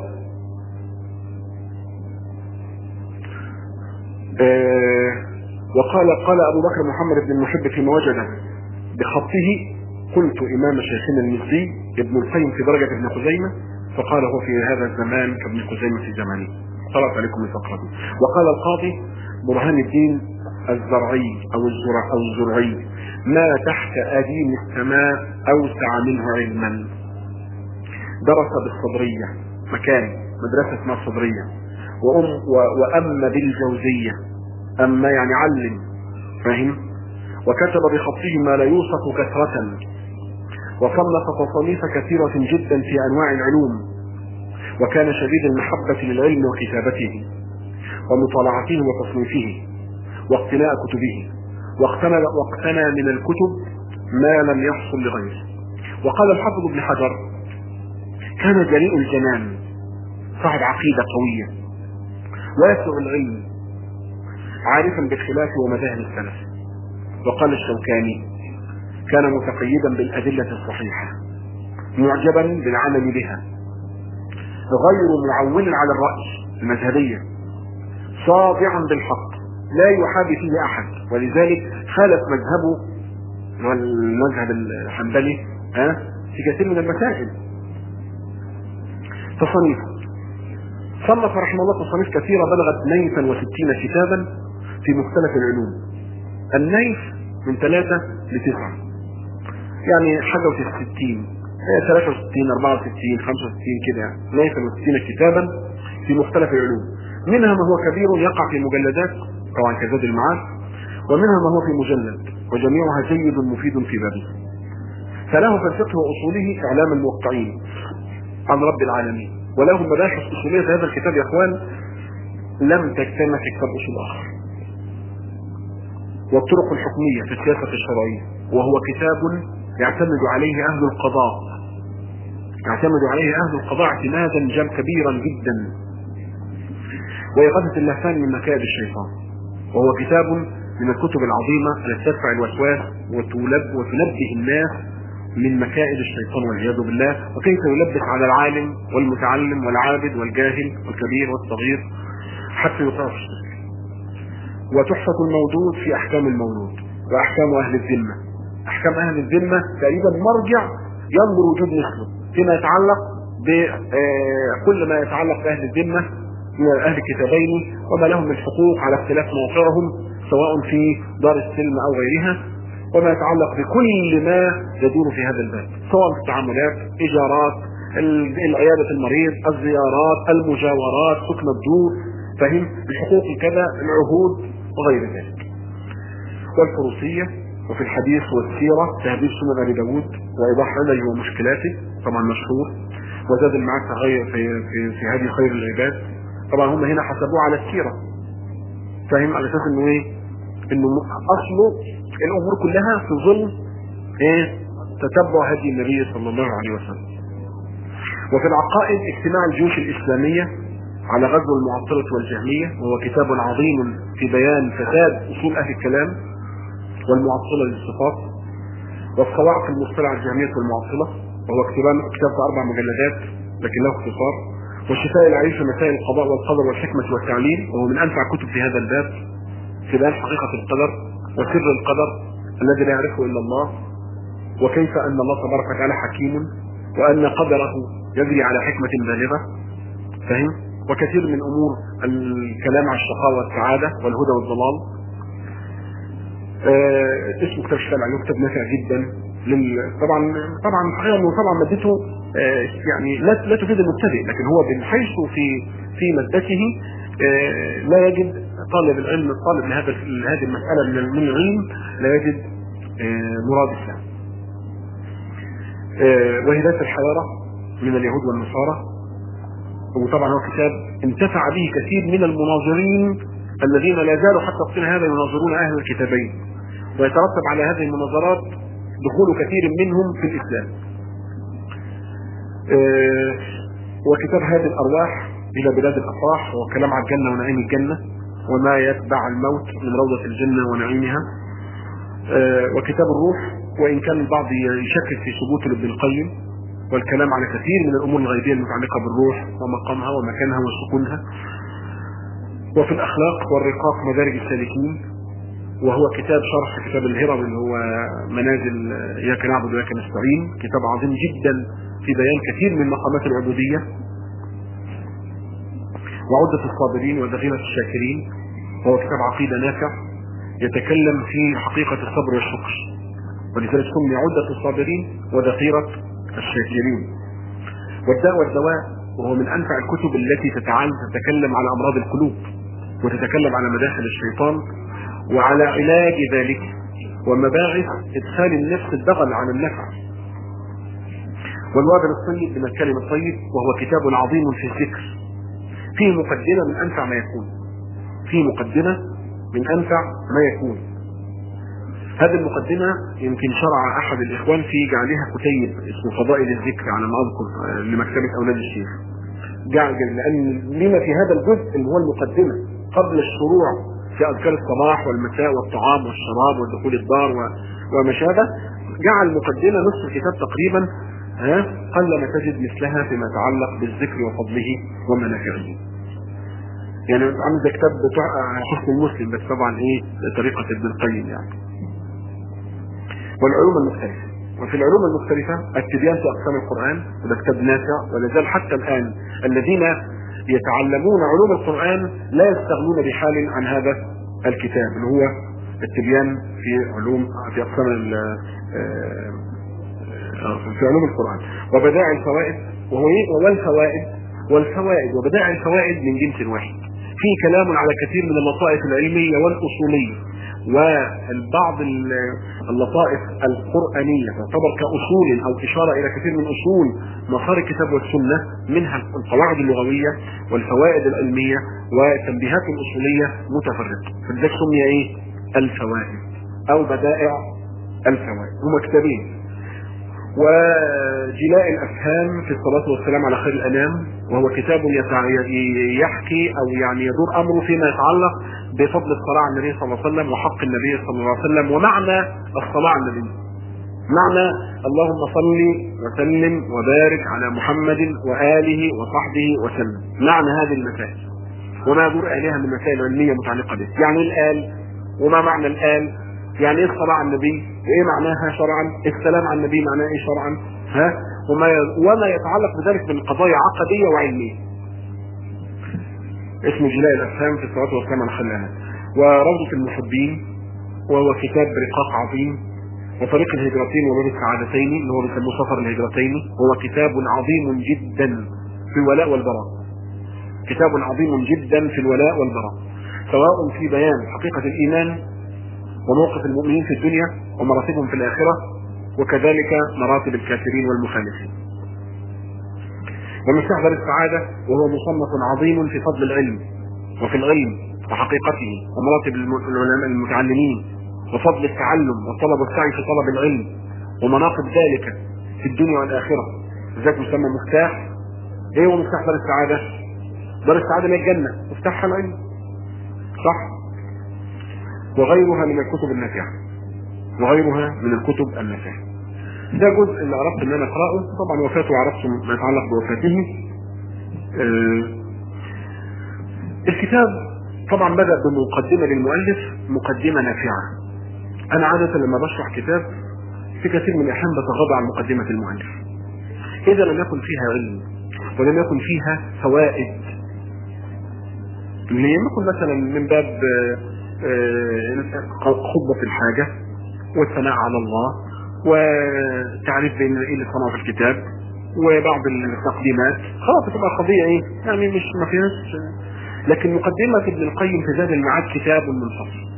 آه وقال قال أبو بكر محمد بن المحب فيما وجد بخطه قلت إمام شيخنا المزي ابن القيم في درجة ابن خزيمة فقال هو في هذا الزمان كابن خزيمة في زمانه قرأت عليكم الفقرة دي وقال القاضي برهان الدين الزرعي أو الزرع أو الزرعي ما تحت أديم السماء أوسع منه علما درس بالصدرية مكان مدرسة اسمها الصدرية وأم و- وأما بالجوزية أما يعني علم فاهم وكتب بخطه ما لا يوصف كثرة وصنف تصانيف كثيرة جدا في أنواع العلوم وكان شديد المحبة للعلم وكتابته ومطالعته وتصنيفه واقتناء كتبه واقتنى, واقتنى من الكتب ما لم يحصل لغيره وقال الحافظ ابن حجر كان جريء الجنان صاحب عقيدة قوية واسع العلم عارفا بالخلاف ومذاهب السلف وقال الشوكاني كان متقيدا بالأدلة الصحيحة معجبا بالعمل بها غير معول على الرأي المذهبية صادعا بالحق لا يحابي فيه أحد ولذلك خالف مذهبه والمذهب الحنبلي ها في كثير من المسائل تصنيف صنف رحمه الله تصانيف كثيرة بلغت نيفا وستين كتابا في مختلف العلوم النيف من ثلاثة لتسعة يعني حاجة وستين هي 63 64 65 كده يعني نيفا وستين كتابا في مختلف العلوم منها ما هو كبير يقع في مجلدات طبعا كزاد المعاد ومنها ما هو في مجلد وجميعها جيد مفيد في بابه فله في الفقه واصوله اعلام الموقعين عن رب العالمين وله مباحث اصوليه في هذا الكتاب يا اخوان لم تجتمع في كتاب اصول اخر والطرق الحكميه في السياسه الشرعيه وهو كتاب يعتمد عليه اهل القضاء يعتمد عليه اهل القضاء اعتمادا جم كبيرا جدا وإغاثة اللهفان من مكائد الشيطان وهو كتاب من الكتب العظيمة التي تدفع الوسواس وتلب وتنبه الناس من مكائد الشيطان والعياذ بالله وكيف يلبس على العالم والمتعلم والعابد والجاهل والكبير والصغير حتى يقع في الشرك وتحفة الموجود في أحكام المولود وأحكام أهل الذمة أحكام أهل الذمة تقريبا مرجع ينظر وجود مثله فيما يتعلق بكل ما يتعلق بأهل الذمة من أهل الكتابين وما لهم من حقوق على اختلاف موقعهم سواء في دار السلم أو غيرها وما يتعلق بكل ما يدور في هذا الباب سواء في التعاملات إيجارات عياده المريض الزيارات المجاورات سكن الدور فهم الحقوق كذا العهود وغير ذلك والفروسيه وفي الحديث والسيره تهذيب سنن ابي داود وايضاح علله ومشكلاته طبعا مشهور وزاد المعاد في غير في في, في هذه خير العباد طبعا هم هنا حسبوه على السيره فاهم على اساس انه ايه انه اصله الامور كلها في ظل ايه تتبع هدي النبي صلى الله عليه وسلم وفي العقائد اجتماع الجيوش الاسلاميه على غزو المعطله والجهميه وهو كتاب عظيم في بيان فساد اصول اهل الكلام والمعطله للصفات والصواعق المصطلع على الجهميه والمعطله وهو كتابان كتاب في اربع مجلدات لكن له اختصار وشفاء العيش في مسائل القضاء والقدر والحكمه والتعليل وهو من انفع كتب في هذا الباب في بيان حقيقه القدر وسر القدر الذي لا يعرفه الا الله وكيف ان الله تبارك وتعالى حكيم وان قدره يجري على حكمه بالغه فهم وكثير من امور الكلام عن الشقاء والسعاده والهدى والضلال آه اسمه كتاب الشفاء العلوم كتاب نافع جدا لل... طبعا طبعا الحقيقه انه طبعا مادته آه يعني لا لا تفيد المبتدئ لكن هو من حيث في في مادته آه لا يجد طالب العلم الطالب لهذا هذه المساله من العلم لا يجد مراد الاسلام وهدايه الحياره من اليهود والنصارى وطبعا هو كتاب انتفع به كثير من المناظرين الذين لا زالوا حتى وقتنا هذا يناظرون اهل الكتابين ويترتب على هذه المناظرات دخول كثير منهم في الاسلام وكتاب هذه الارواح الى بلاد الافراح هو كلام عن الجنه ونعيم الجنه وما يتبع الموت من روضه الجنه ونعيمها وكتاب الروح وان كان البعض يشكك في ثبوت ابن القيم والكلام على كثير من الامور الغيبيه المتعلقه بالروح ومقامها ومكانها وسكونها وفي الاخلاق والرقاق مدارج السالكين وهو كتاب شرح كتاب الهرم اللي هو منازل اياك نعبد واياك نستعين كتاب عظيم جدا في بيان كثير من مقامات العبوديه وعدة الصابرين وذخيرة الشاكرين وهو كتاب عقيدة نافع يتكلم في حقيقة الصبر والشكر ولذلك سمي عدة الصابرين وذخيرة الشاكرين والداء والدواء وهو من أنفع الكتب التي تتعلم تتكلم على أمراض القلوب وتتكلم على مداخل الشيطان وعلى علاج ذلك ومباعث إدخال النفس الدغل عن النفع والوابل الطيب من الكلم الطيب وهو كتاب عظيم في الذكر فيه مقدمة من أنفع ما يكون فيه مقدمة من أنفع ما يكون هذه المقدمة يمكن شرع أحد الإخوان في جعلها كتيب اسمه فضائل الذكر على ما أذكر لمكتبة أولاد الشيخ جعل لأن لما في هذا الجزء اللي هو المقدمة قبل الشروع في أذكار الصباح والمساء والطعام والشراب ودخول الدار وما شابه جعل مقدمة نصف الكتاب تقريبا ها قل ما تجد مثلها فيما يتعلق بالذكر وفضله ومنافعه يعني عامل زي كتاب بتاع حسن المسلم بس طبعا ايه طريقة ابن القيم يعني والعلوم المختلفة وفي العلوم المختلفة التبيان في أقسام القرآن وده كتاب نافع ولا زال حتى الآن الذين يتعلمون علوم القرآن لا يستغنون بحال عن هذا الكتاب اللي هو التبيان في علوم في أقسام في علوم القرآن وبدائع الفوائد وهو والفوائد والفوائد وبدائع الفوائد من جنس واحد في كلام على كثير من اللطائف العلمية والأصولية والبعض اللطائف القرآنية تعتبر كأصول أو إشارة إلى كثير من أصول مسار الكتاب والسنة منها القواعد اللغوية والفوائد العلمية والتنبيهات الأصولية متفرقة فلذلك سمي إيه؟ الفوائد أو بدائع الفوائد هما كتابين وجلاء الافهام في الصلاه والسلام على خير الانام وهو كتاب يحكي او يعني يدور امره فيما يتعلق بفضل الصلاه على النبي صلى الله عليه وسلم وحق النبي صلى الله عليه وسلم ومعنى الصلاه على النبي. معنى اللهم صل وسلم وبارك على محمد واله وصحبه وسلم. معنى هذه المسائل. وما يدور اليها من مسائل علميه متعلقه به. يعني الال وما معنى الال يعني ايه الصلاة على النبي؟ وايه معناها شرعا؟ السلام على النبي معناه ايه شرعا؟ ها؟ وما وما يتعلق بذلك من قضايا عقدية وعلمية. اسمه جلاء الافهام في الصلاة والسلام على خلقها. وروضة المحبين وهو كتاب رقاق عظيم وطريق الهجرتين وباب السعادتين اللي هو بيسموه سفر الهجرتين هو كتاب عظيم جدا في الولاء والبراء كتاب عظيم جدا في الولاء والبراء سواء في بيان حقيقة الإيمان وموقف المؤمنين في الدنيا ومراتبهم في الآخرة وكذلك مراتب الكافرين والمخالفين ومفتاح دار السعادة وهو مصنف عظيم في فضل العلم وفي العلم وحقيقته ومراتب العلماء المتعلمين وفضل التعلم والطلب والسعي في طلب العلم ومناقب ذلك في الدنيا والآخرة ذات مسمى مفتاح ايه هو مفتاح دار السعادة دار السعادة من الجنة مفتاحها العلم صح وغيرها من الكتب النافعة وغيرها من الكتب النافعة ده جزء اللي عرفت ان انا اقراه طبعا وفاته عرفت ما يتعلق بوفاته آه الكتاب طبعا بدا بمقدمه للمؤلف مقدمه نافعه انا عاده لما بشرح كتاب في كثير من الاحيان بتغاضى عن مقدمه المؤلف اذا لم يكن فيها علم ولم يكن فيها فوائد لم يكن مثلا من باب خطبه الحاجه والثناء على الله وتعريف بين ايه اللي صنعه في الكتاب وبعض التقديمات خلاص تبقى قضيه ايه يعني مش ما فيهاش لكن مقدمه ابن القيم في زاد المعاد كتاب منفصل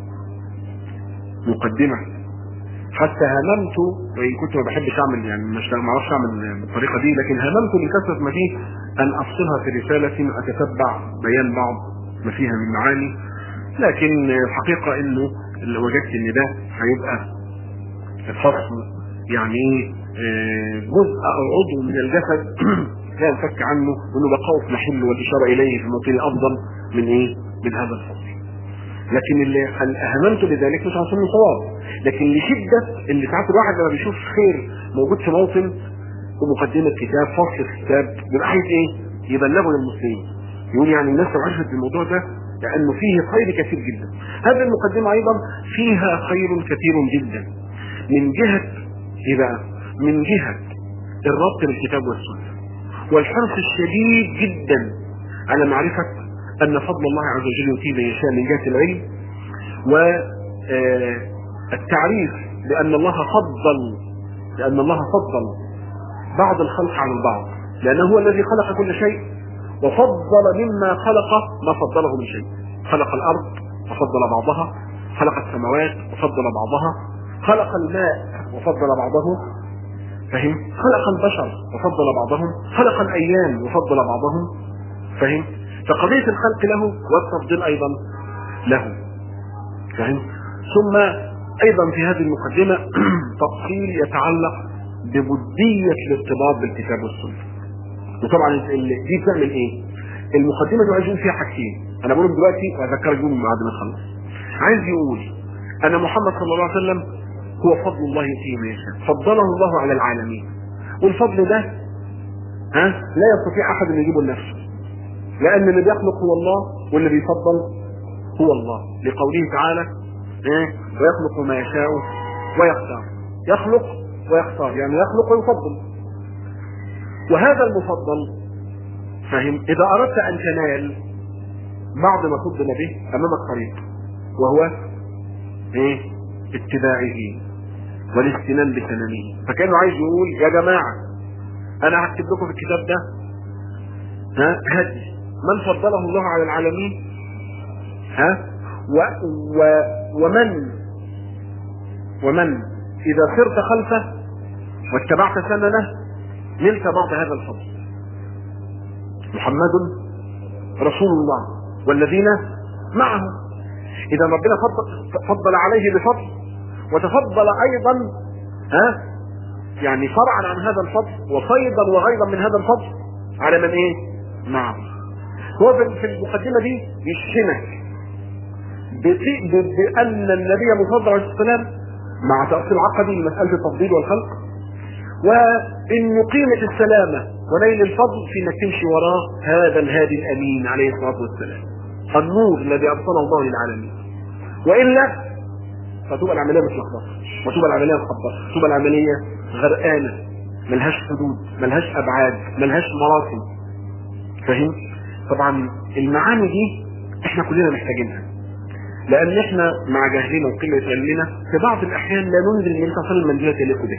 مقدمه حتى هممت وان كنت ما بحبش اعمل يعني مش ما اعرفش اعمل بالطريقه دي لكن هممت لكثره ما فيه ان افصلها في رساله اتتبع بيان بعض ما فيها من معاني لكن الحقيقه انه اللي وجدت ان ده هيبقى الفصل يعني ايه جزء او عضو من الجسد لا ينفك عنه وانه بقاؤه في محله والاشاره اليه في موطن افضل من ايه؟ من هذا الفصل. لكن اللي اهملت لذلك مش عشان صواب لكن لشده ان ساعات الواحد لما بيشوف خير موجود في موطن ومقدمه كتاب فصل كتاب بيبقى عايز ايه؟ يبلغه للمسلمين. يقول يعني الناس لو عرفت الموضوع ده لانه فيه خير كثير جدا. هذه المقدمه ايضا فيها خير كثير جدا. من جهة ايه بقى من جهة الربط بالكتاب والسنة والحرص الشديد جدا على معرفة ان فضل الله عز وجل يؤتيه من يشاء من جهة العلم والتعريف بان الله فضل لان الله فضل بعض الخلق على البعض لانه هو الذي خلق كل شيء وفضل مما خلق ما فضله من شيء خلق الارض وفضل بعضها خلق السماوات وفضل بعضها خلق الماء وفضل بعضه فهم خلق البشر وفضل بعضهم خلق الايام وفضل بعضهم فهم فقضية الخلق له والتفضيل ايضا له فهم ثم ايضا في هذه المقدمة تفصيل يتعلق ببدية الارتباط بالكتاب والسنة وطبعا دي بتعمل ايه المقدمة دي عايزين فيها حاجتين انا بقولهم دلوقتي واذكرك بيهم بعد ما اخلص عايز يقول ان محمد صلى الله عليه وسلم هو فضل الله يؤتيه من يشاء فضله الله على العالمين والفضل ده ها لا يستطيع احد ان يجيبه لنفسه لان اللي بيخلق هو الله واللي بيفضل هو الله لقوله تعالى ايه ويخلق ما يشاء ويختار يخلق ويختار يعني يخلق ويفضل وهذا المفضل فهم اذا اردت ان تنال بعض ما فضل به امامك طريق وهو ايه اتباعه والاستنان بسننه فكانه عايز يقول يا جماعه انا هكتب لكم في الكتاب ده ها هدي من فضله الله على العالمين ها و و ومن ومن اذا سرت خلفه واتبعت سننه نلت بعض هذا الفضل محمد رسول الله والذين معه اذا ربنا فضل, فضل عليه بفضل وتفضل ايضا ها يعني فرعا عن هذا الفضل وصيدا وغيظا من هذا الفضل على من ايه معه هو في المقدمه دي يشحنك بان النبي مفضل عليه السلام مع تاصيل عقدي لمساله التفضيل والخلق وان قيمه السلامه ونيل الفضل في انك تمشي وراء هذا الهادي الامين عليه الصلاه والسلام النور الذي ارسله الله للعالمين والا فتبقى العمليه متلخبطه وتبقى العمليه مخبطه تبقى العمليه غرقانه ملهاش حدود ملهاش ابعاد ملهاش مراسم فاهم طبعا المعاني دي احنا كلنا محتاجينها لان احنا مع جهلنا وقله علمنا في بعض الاحيان لا ننزل النبي صلى الله عليه وسلم منزله تليق به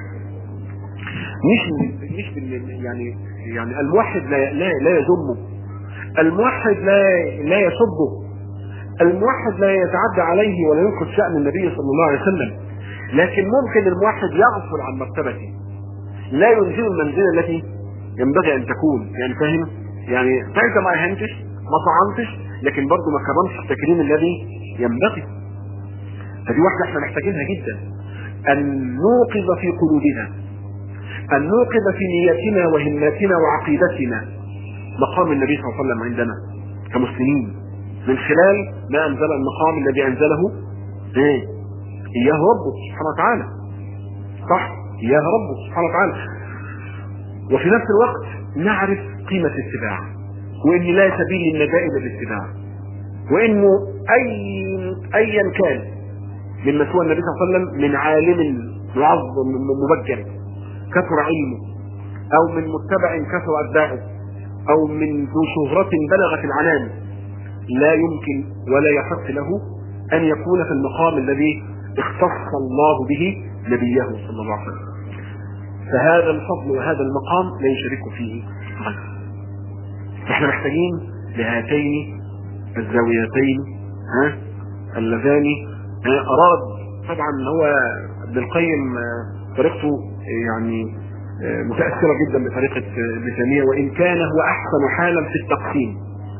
مش مش بال- يعني يعني الموحد لا لا لا يذمه الموحد لا لا يسبه الموحد لا يتعدى عليه ولا ينقص شأن النبي صلى الله عليه وسلم لكن ممكن الموحد يغفل عن مرتبته لا ينزل المنزلة التي ينبغي ان تكون يعني فاهم يعني فانت ما اهنتش ما طعنتش لكن برضه ما كرمتش التكريم الذي ينبغي فدي واحدة احنا محتاجينها جدا ان نوقظ في قلوبنا ان نوقظ في نيتنا وهمتنا وعقيدتنا مقام النبي صلى الله عليه وسلم عندنا كمسلمين من خلال ما انزل المقام الذي انزله ايه اياه ربه سبحانه وتعالى صح اياه ربه سبحانه وتعالى وفي نفس الوقت نعرف قيمة الاتباع وان لا سبيل للنجاة الا الاتباع وانه اي ايا كان مما سوى النبي صلى الله عليه وسلم من عالم معظم مبجل كثر علمه او من متبع كثر اتباعه او من ذو شهرة بلغت العنان لا يمكن ولا يحق له ان يكون في المقام الذي اختص الله به نبيه صلى الله عليه وسلم فهذا الفضل وهذا المقام لا يشارك فيه غيره فاحنا محتاجين لهاتين الزاويتين ها اللذان ها اراد طبعا هو ابن القيم آه، طريقته يعني آه، متاثره جدا بطريقه آه، ابن تيميه وان كان هو احسن حالا في التقسيم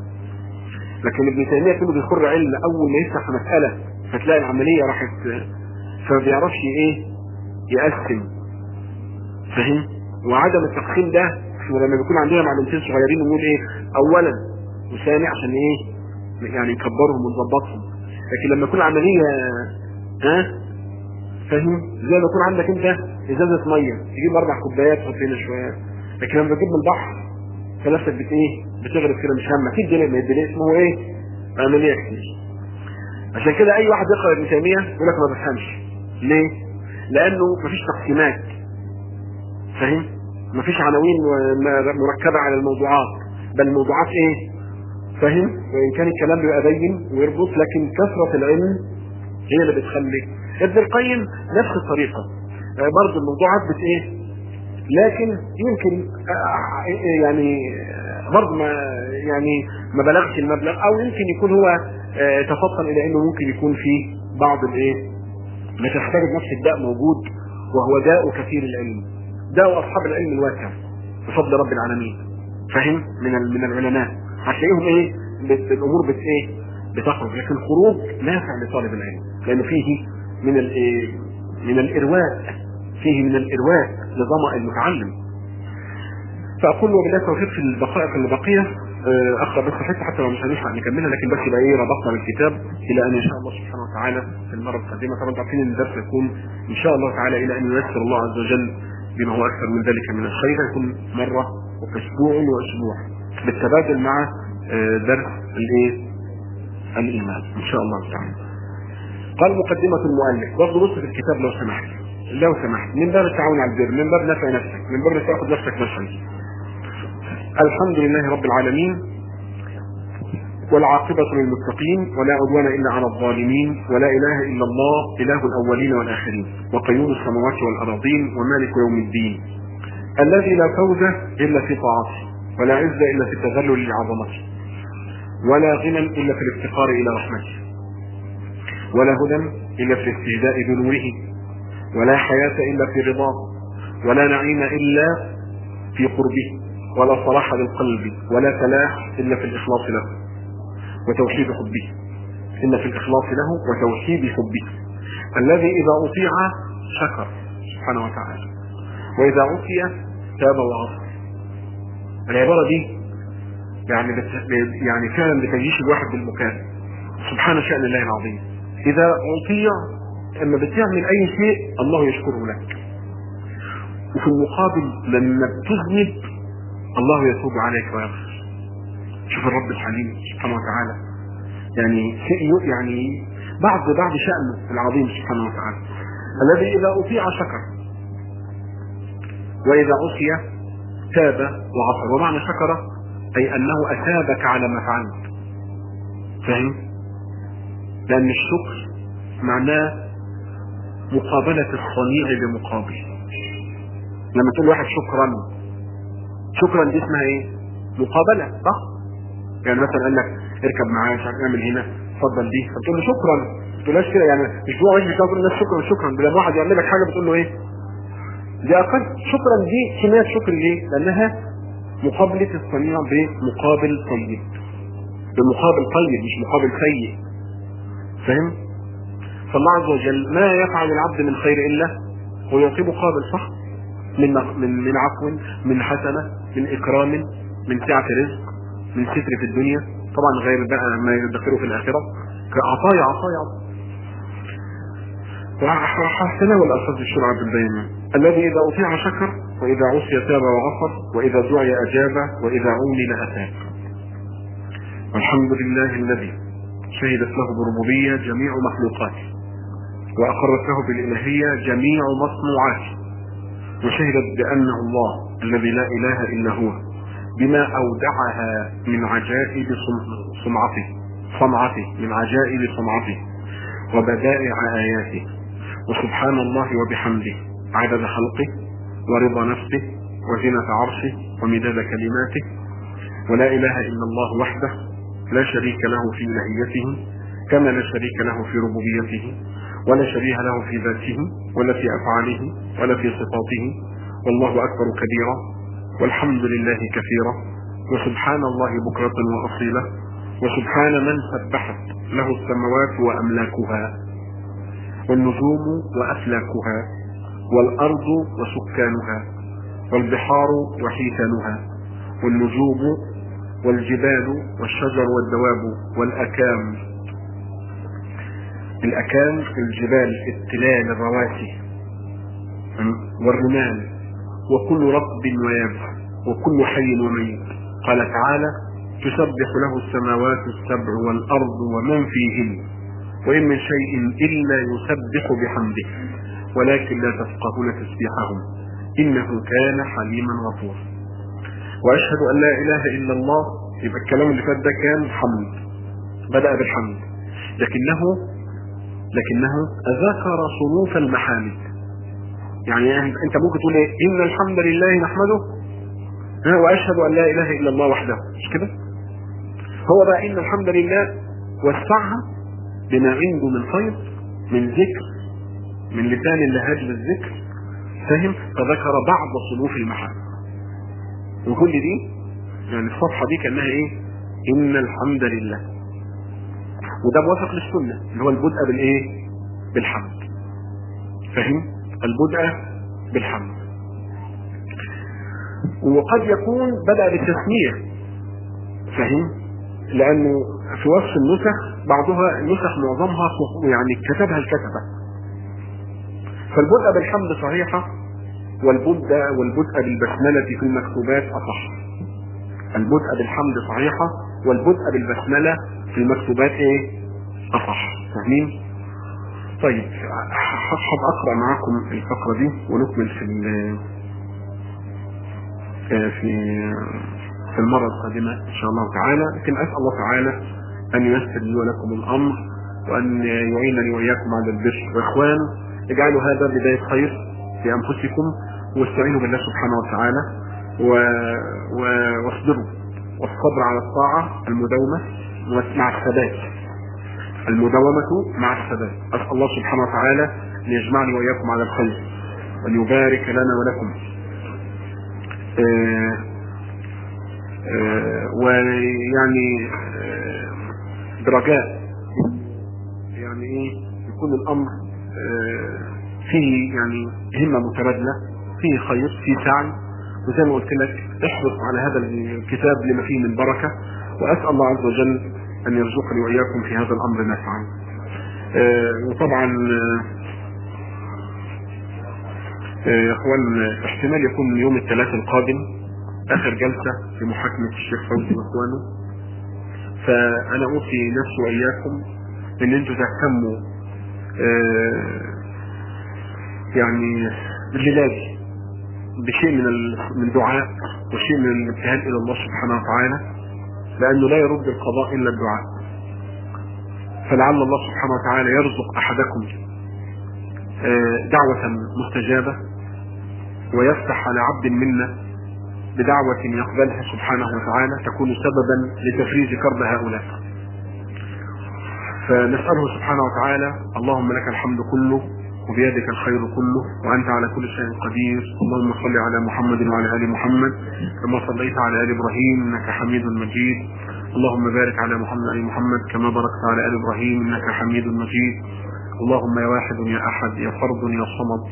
لكن ابن تيميه كله بيخر علم اول ما يفتح مساله فتلاقي العمليه راحت آه، فما بيعرفش ايه يقسم فاهم وعدم التقسيم ده احنا لما بيكون عندنا معلومتين صغيرين نقول ايه اولا وثاني عشان ايه يعني نكبرهم ونظبطهم لكن لما يكون عمليه ها فاهم زي ما يكون عندك انت ازازه ميه تجيب اربع كوبايات تحط هنا شويه لكن لما تجيب من البحر فنفسك بت ايه بتغرق كده مش همك تدي ما يدي اسمه ايه عمليه كتير عشان كده اي واحد يقرا ابن تيميه يقول لك ما بفهمش ليه؟ لانه مفيش تقسيمات فاهم؟ مفيش عناوين مركبه على الموضوعات بل الموضوعات ايه؟ فاهم؟ وان كان الكلام بيبقى باين ويربط لكن كثره العلم هي اللي بتخلي ابن القيم نفس الطريقه آه، برضه الموضوعات بت ايه؟ لكن يمكن آه، يعني آه، برضه ما يعني ما بلغش المبلغ او يمكن يكون هو آه، تفطن الى انه ممكن يكون في بعض الايه ما تحتاج نفس الداء موجود وهو داء كثير العلم داء اصحاب العلم الواسع بفضل رب العالمين فاهم من ال- من العلماء هتلاقيهم ايه بت- الامور بت ايه بتخرج لكن خروج نافع لطالب العلم لانه فيه من الايه من الارواء فيه من الارواء لظمأ المتعلم فاقول وبالله التوفيق في الدقائق اللي بقيه آه، اقرا بس حته حتى لو مش هنلحق نكملها لكن بس يبقى ايه ربطنا بالكتاب الى ان ان شاء الله سبحانه وتعالى في المره القادمه طبعا انتوا عارفين ان الدرس يكون ان شاء الله تعالى الى ان ييسر الله عز وجل بما هو اكثر من ذلك من الخير يكون مره وفي اسبوع واسبوع بالتبادل مع آه، درس الايه الايمان ان شاء الله تعالى قال مقدمة المؤلف برضه بص في الكتاب لو سمحت لو سمحت من باب التعاون على البر من باب نفع نفسك من باب تاخذ نفسك مثلا الحمد لله رب العالمين والعاقبة للمتقين ولا عدوان إلا على الظالمين ولا إله إلا الله إله الأولين والآخرين وقيوم السماوات والأراضين ومالك يوم الدين الذي لا فوز إلا في طاعته ولا عز إلا في التذلل لعظمته ولا غنى إلا في الافتقار إلى رحمته ولا هدى إلا في الاستهزاء بنوره ولا حياة إلا في رضاه ولا نعيم إلا في قربه ولا صلاح للقلب ولا فلاح إلا في الإخلاص له وتوحيد حبه إلا في الإخلاص له وتوحيد حبه الذي إذا أطيع شكر سبحانه وتعالى وإذا عصي تاب وغفر العبارة دي يعني بت... يعني فعلا بتجيش الواحد بالمكان سبحان شأن الله العظيم إذا أطيع لما بتعمل أي شيء الله يشكره لك وفي المقابل لما بتذنب الله يتوب عليك ويغفر شوف الرب الحليم سبحانه وتعالى يعني شيء يعني بعض بعض شأنه العظيم سبحانه وتعالى الذي إذا أطيع شكر وإذا عصي تاب وغفر ومعنى شكر أي أنه أثابك على ما فعلت فاهم؟ لان الشكر معناه مقابلة الصنيع بمقابل لما تقول واحد شكرا شكرا دي اسمها ايه مقابلة صح يعني مثلا قال لك اركب معايا مش عارف اعمل هنا اتفضل دي فتقول له شكرا ما تقولهاش كده يعني مش جوه وجهك تقول للناس شكرا شكرا لما واحد يعمل لك حاجه بتقول له ايه دي اقل شكرا دي كمية شكر ليه لانها مقابلة الصنيع بمقابل طيب بمقابل طيب مش مقابل سيء فاهم فالله عز وجل ما يفعل العبد من خير الا ويعطيه مقابل صح من من من عفو من حسنه من اكرام من سعه رزق من ستر في الدنيا طبعا غير بقى ما يدخره في الاخره كعطايا عطايا وحسنه الألفاظ الشرعة بالبيان الذي إذا أطيع شكر وإذا عصي تاب وغفر وإذا دعي أجاب وإذا عمل أتاب والحمد لله الذي شهدت له بربوبية جميع مخلوقاته وأقرت له بالإلهية جميع مصنوعاته وشهدت بأنه الله الذي لا إله إلا هو بما أودعها من عجائب صنعته صنعته من عجائب صنعته وبدائع آياته وسبحان الله وبحمده عدد خلقه ورضا نفسه وزنة عرشه ومداد كلماته ولا إله إلا الله وحده لا شريك له في إلهيته كما لا شريك له في ربوبيته ولا شبيه له في ذاته ولا في أفعاله ولا في صفاته والله أكبر كبيرا والحمد لله كثيرا وسبحان الله بكرة وأصيلة وسبحان من سبحت له السماوات وأملاكها والنجوم وأفلاكها والأرض وسكانها والبحار وحيتانها والنجوم والجبال والشجر والدواب والأكام الأكام الجبال التلال الرواسي والرمال وكل رطب ويابس وكل حي وميت قال تعالى تسبح له السماوات السبع والأرض ومن فيهن وإن من شيء إلا يسبح بحمده ولكن لا تفقهون تسبيحهم إنه كان حليما غفورا وأشهد أن لا إله إلا الله يبقى الكلام اللي فات ده كان حمد بدأ بالحمد لكنه لكنه ذكر صنوف المحامد يعني انت ممكن تقول ايه ان الحمد لله نحمده واشهد ان لا اله الا الله وحده مش كده هو بقى ان الحمد لله وسعها بما عنده من خير من ذكر من لسان اللهاج بالذكر فاهم فذكر بعض صنوف المحامد وكل دي يعني الصفحة دي كأنها ايه ان الحمد لله وده موافق للسنة اللي هو البدء بالايه بالحمد فاهم البدء بالحمد وقد يكون بدأ بالتسمية فاهم لانه في وصف النسخ بعضها النسخ معظمها يعني كتبها الكتبة فالبدء بالحمد صحيحة والبدء والبدء بالبسملة في المكتوبات أصح البدء بالحمد صحيحة والبدء بالبسملة في المكتوبات ايه أصح فاهمين طيب هصحب أقرأ معاكم الفقرة دي ونكمل في في في المرة القادمة إن شاء الله تعالى لكن أسأل الله تعالى أن ييسر لي ولكم الأمر وأن يعينني وإياكم على البر وإخوان اجعلوا هذا بداية خير في أنفسكم واستعينوا بالله سبحانه وتعالى و... و... واصبروا والصبر على الطاعة المداومة مع الثبات المداومة مع الثبات أسأل الله سبحانه وتعالى أن يجمعني وإياكم على الخير وأن يبارك لنا ولكم آه آه ويعني آه برجاء يعني ايه يكون الامر فيه يعني همه متبادله فيه خير فيه سعي وزي ما قلت لك احرص على هذا الكتاب لما فيه من بركه واسال الله عز وجل ان يرزقني واياكم في هذا الامر نافعا وطبعا يا اخوان احتمال يكون يوم الثلاثاء القادم اخر جلسة في محاكمة الشيخ فوزي واخوانه فانا اوصي نفسي واياكم ان انتوا تهتموا يعني بالعلاج بشيء من من دعاء وشيء من الابتهال الى الله سبحانه وتعالى لانه لا يرد القضاء الا الدعاء فلعل الله سبحانه وتعالى يرزق احدكم دعوة مستجابة ويفتح على عبد منا بدعوة يقبلها سبحانه وتعالى تكون سببا لتفريج كرب هؤلاء فنسأله سبحانه وتعالى اللهم لك الحمد كله وبيدك الخير كله وأنت على كل شيء قدير اللهم صل على محمد وعلى آل محمد كما صليت على آل إبراهيم إنك حميد مجيد اللهم بارك على محمد وآل محمد كما باركت على آل إبراهيم إنك حميد مجيد اللهم يا واحد يا أحد يا فرد يا صمد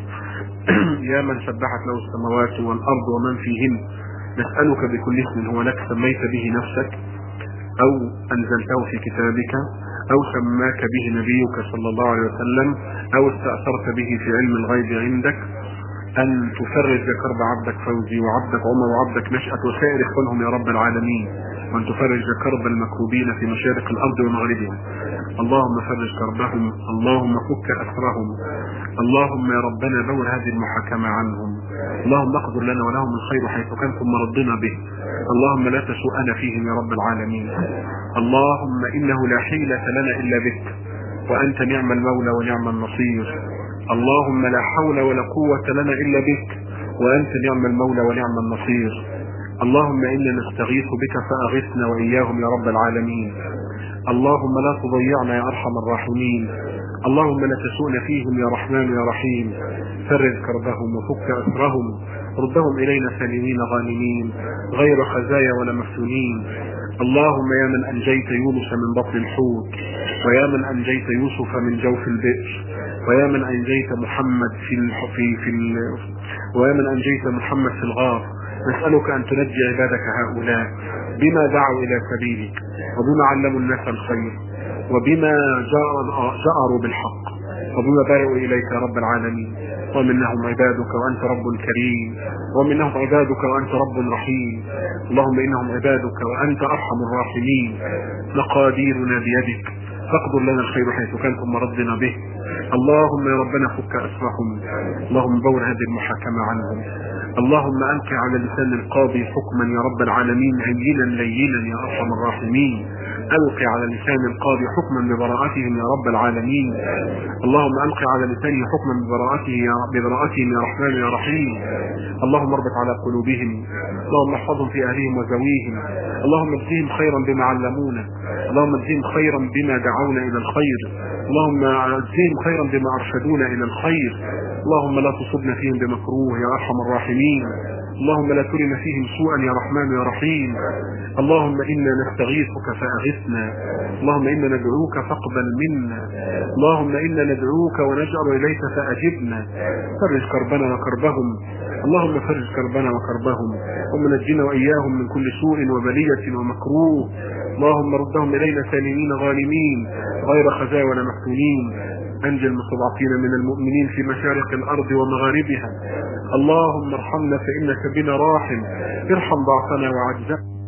يا من سبحت له السماوات والأرض ومن فيهن نسألك بكل اسم هو لك سميت به نفسك أو أنزلته في كتابك أو سماك به نبيك صلى الله عليه وسلم أو استأثرت به في علم الغيب عندك أن تفرج كرب عبدك فوزي وعبدك عمر وعبدك نشأة وسائر إخوانهم يا رب العالمين وأن تفرج كرب المكروبين في مشارق الأرض ومغربها اللهم فرج كربهم اللهم فك أسرهم اللهم يا ربنا دور هذه المحاكمة عنهم اللهم اقدر لنا ولهم الخير حيث كان ثم ردنا به اللهم لا تسوءنا فيهم يا رب العالمين اللهم إنه لا حيلة لنا إلا بك وأنت نعم المولى ونعم النصير اللهم لا حول ولا قوة لنا إلا بك وأنت نعم المولى ونعم النصير اللهم إنا نستغيث بك فأغثنا وإياهم يا رب العالمين اللهم لا تضيعنا يا أرحم الراحمين اللهم لا تسوءنا فيهم يا رحمن يا رحيم فرج كربهم وفك أسرهم ردهم إلينا سالمين غانمين غير خزايا ولا مفتونين اللهم يا من أنجيت يونس من بطن الحوت ويا من أنجيت يوسف من جوف البئر ويا من أنجيت محمد في ال في في ال ويا من أنجيت محمد في الغار نسألك أن تنجي عبادك هؤلاء بما دعوا إلى سبيلك وبما علموا الناس الخير وبما جأروا بالحق وبما بايعوا إليك يا رب العالمين ومنهم عبادك وأنت رب كريم ومنهم عبادك وأنت رب رحيم اللهم إنهم عبادك وأنت أرحم الراحمين مقاديرنا بيدك فاقدر لنا الخير حيث كان ثم ردنا به اللهم يا ربنا فك أسرهم اللهم بور هذه المحاكمة عنهم اللهم ألقي على لسان القاضي حكما يا رب العالمين هينا لينا يا أرحم الراحمين ألقي على لسان القاضي حكما ببراءتهم يا رب العالمين اللهم ألقي على لسانه حكما ببراءته يا ببراءتهم يا رحمن يا رحيم اللهم اربط على قلوبهم اللهم احفظهم في أهلهم وزويهم اللهم اجزهم خيرا بما علمونا اللهم اجزهم خيرا بما دعونا إلى الخير اللهم اجزهم خيرا بما أرشدونا إلى الخير اللهم لا تصبنا فيهم بمكروه يا أرحم الراحمين اللهم لا ترنا فيهم سوءا يا رحمن يا رحيم اللهم إنا نستغيثك فأغثنا اللهم إنا ندعوك فاقبل منا اللهم إنا ندعوك ونجأر إليك فأجبنا فرج كربنا وكربهم اللهم فرج كربنا وكربهم ومنجنا وإياهم من كل سوء وبلية ومكروه اللهم ردهم إلينا سالمين غانمين غير خزايا ولا مفتونين أنجي المستضعفين من المؤمنين في مشارق الأرض ومغاربها اللهم ارحمنا فإنك بنا راحم ارحم ضعفنا وعجزنا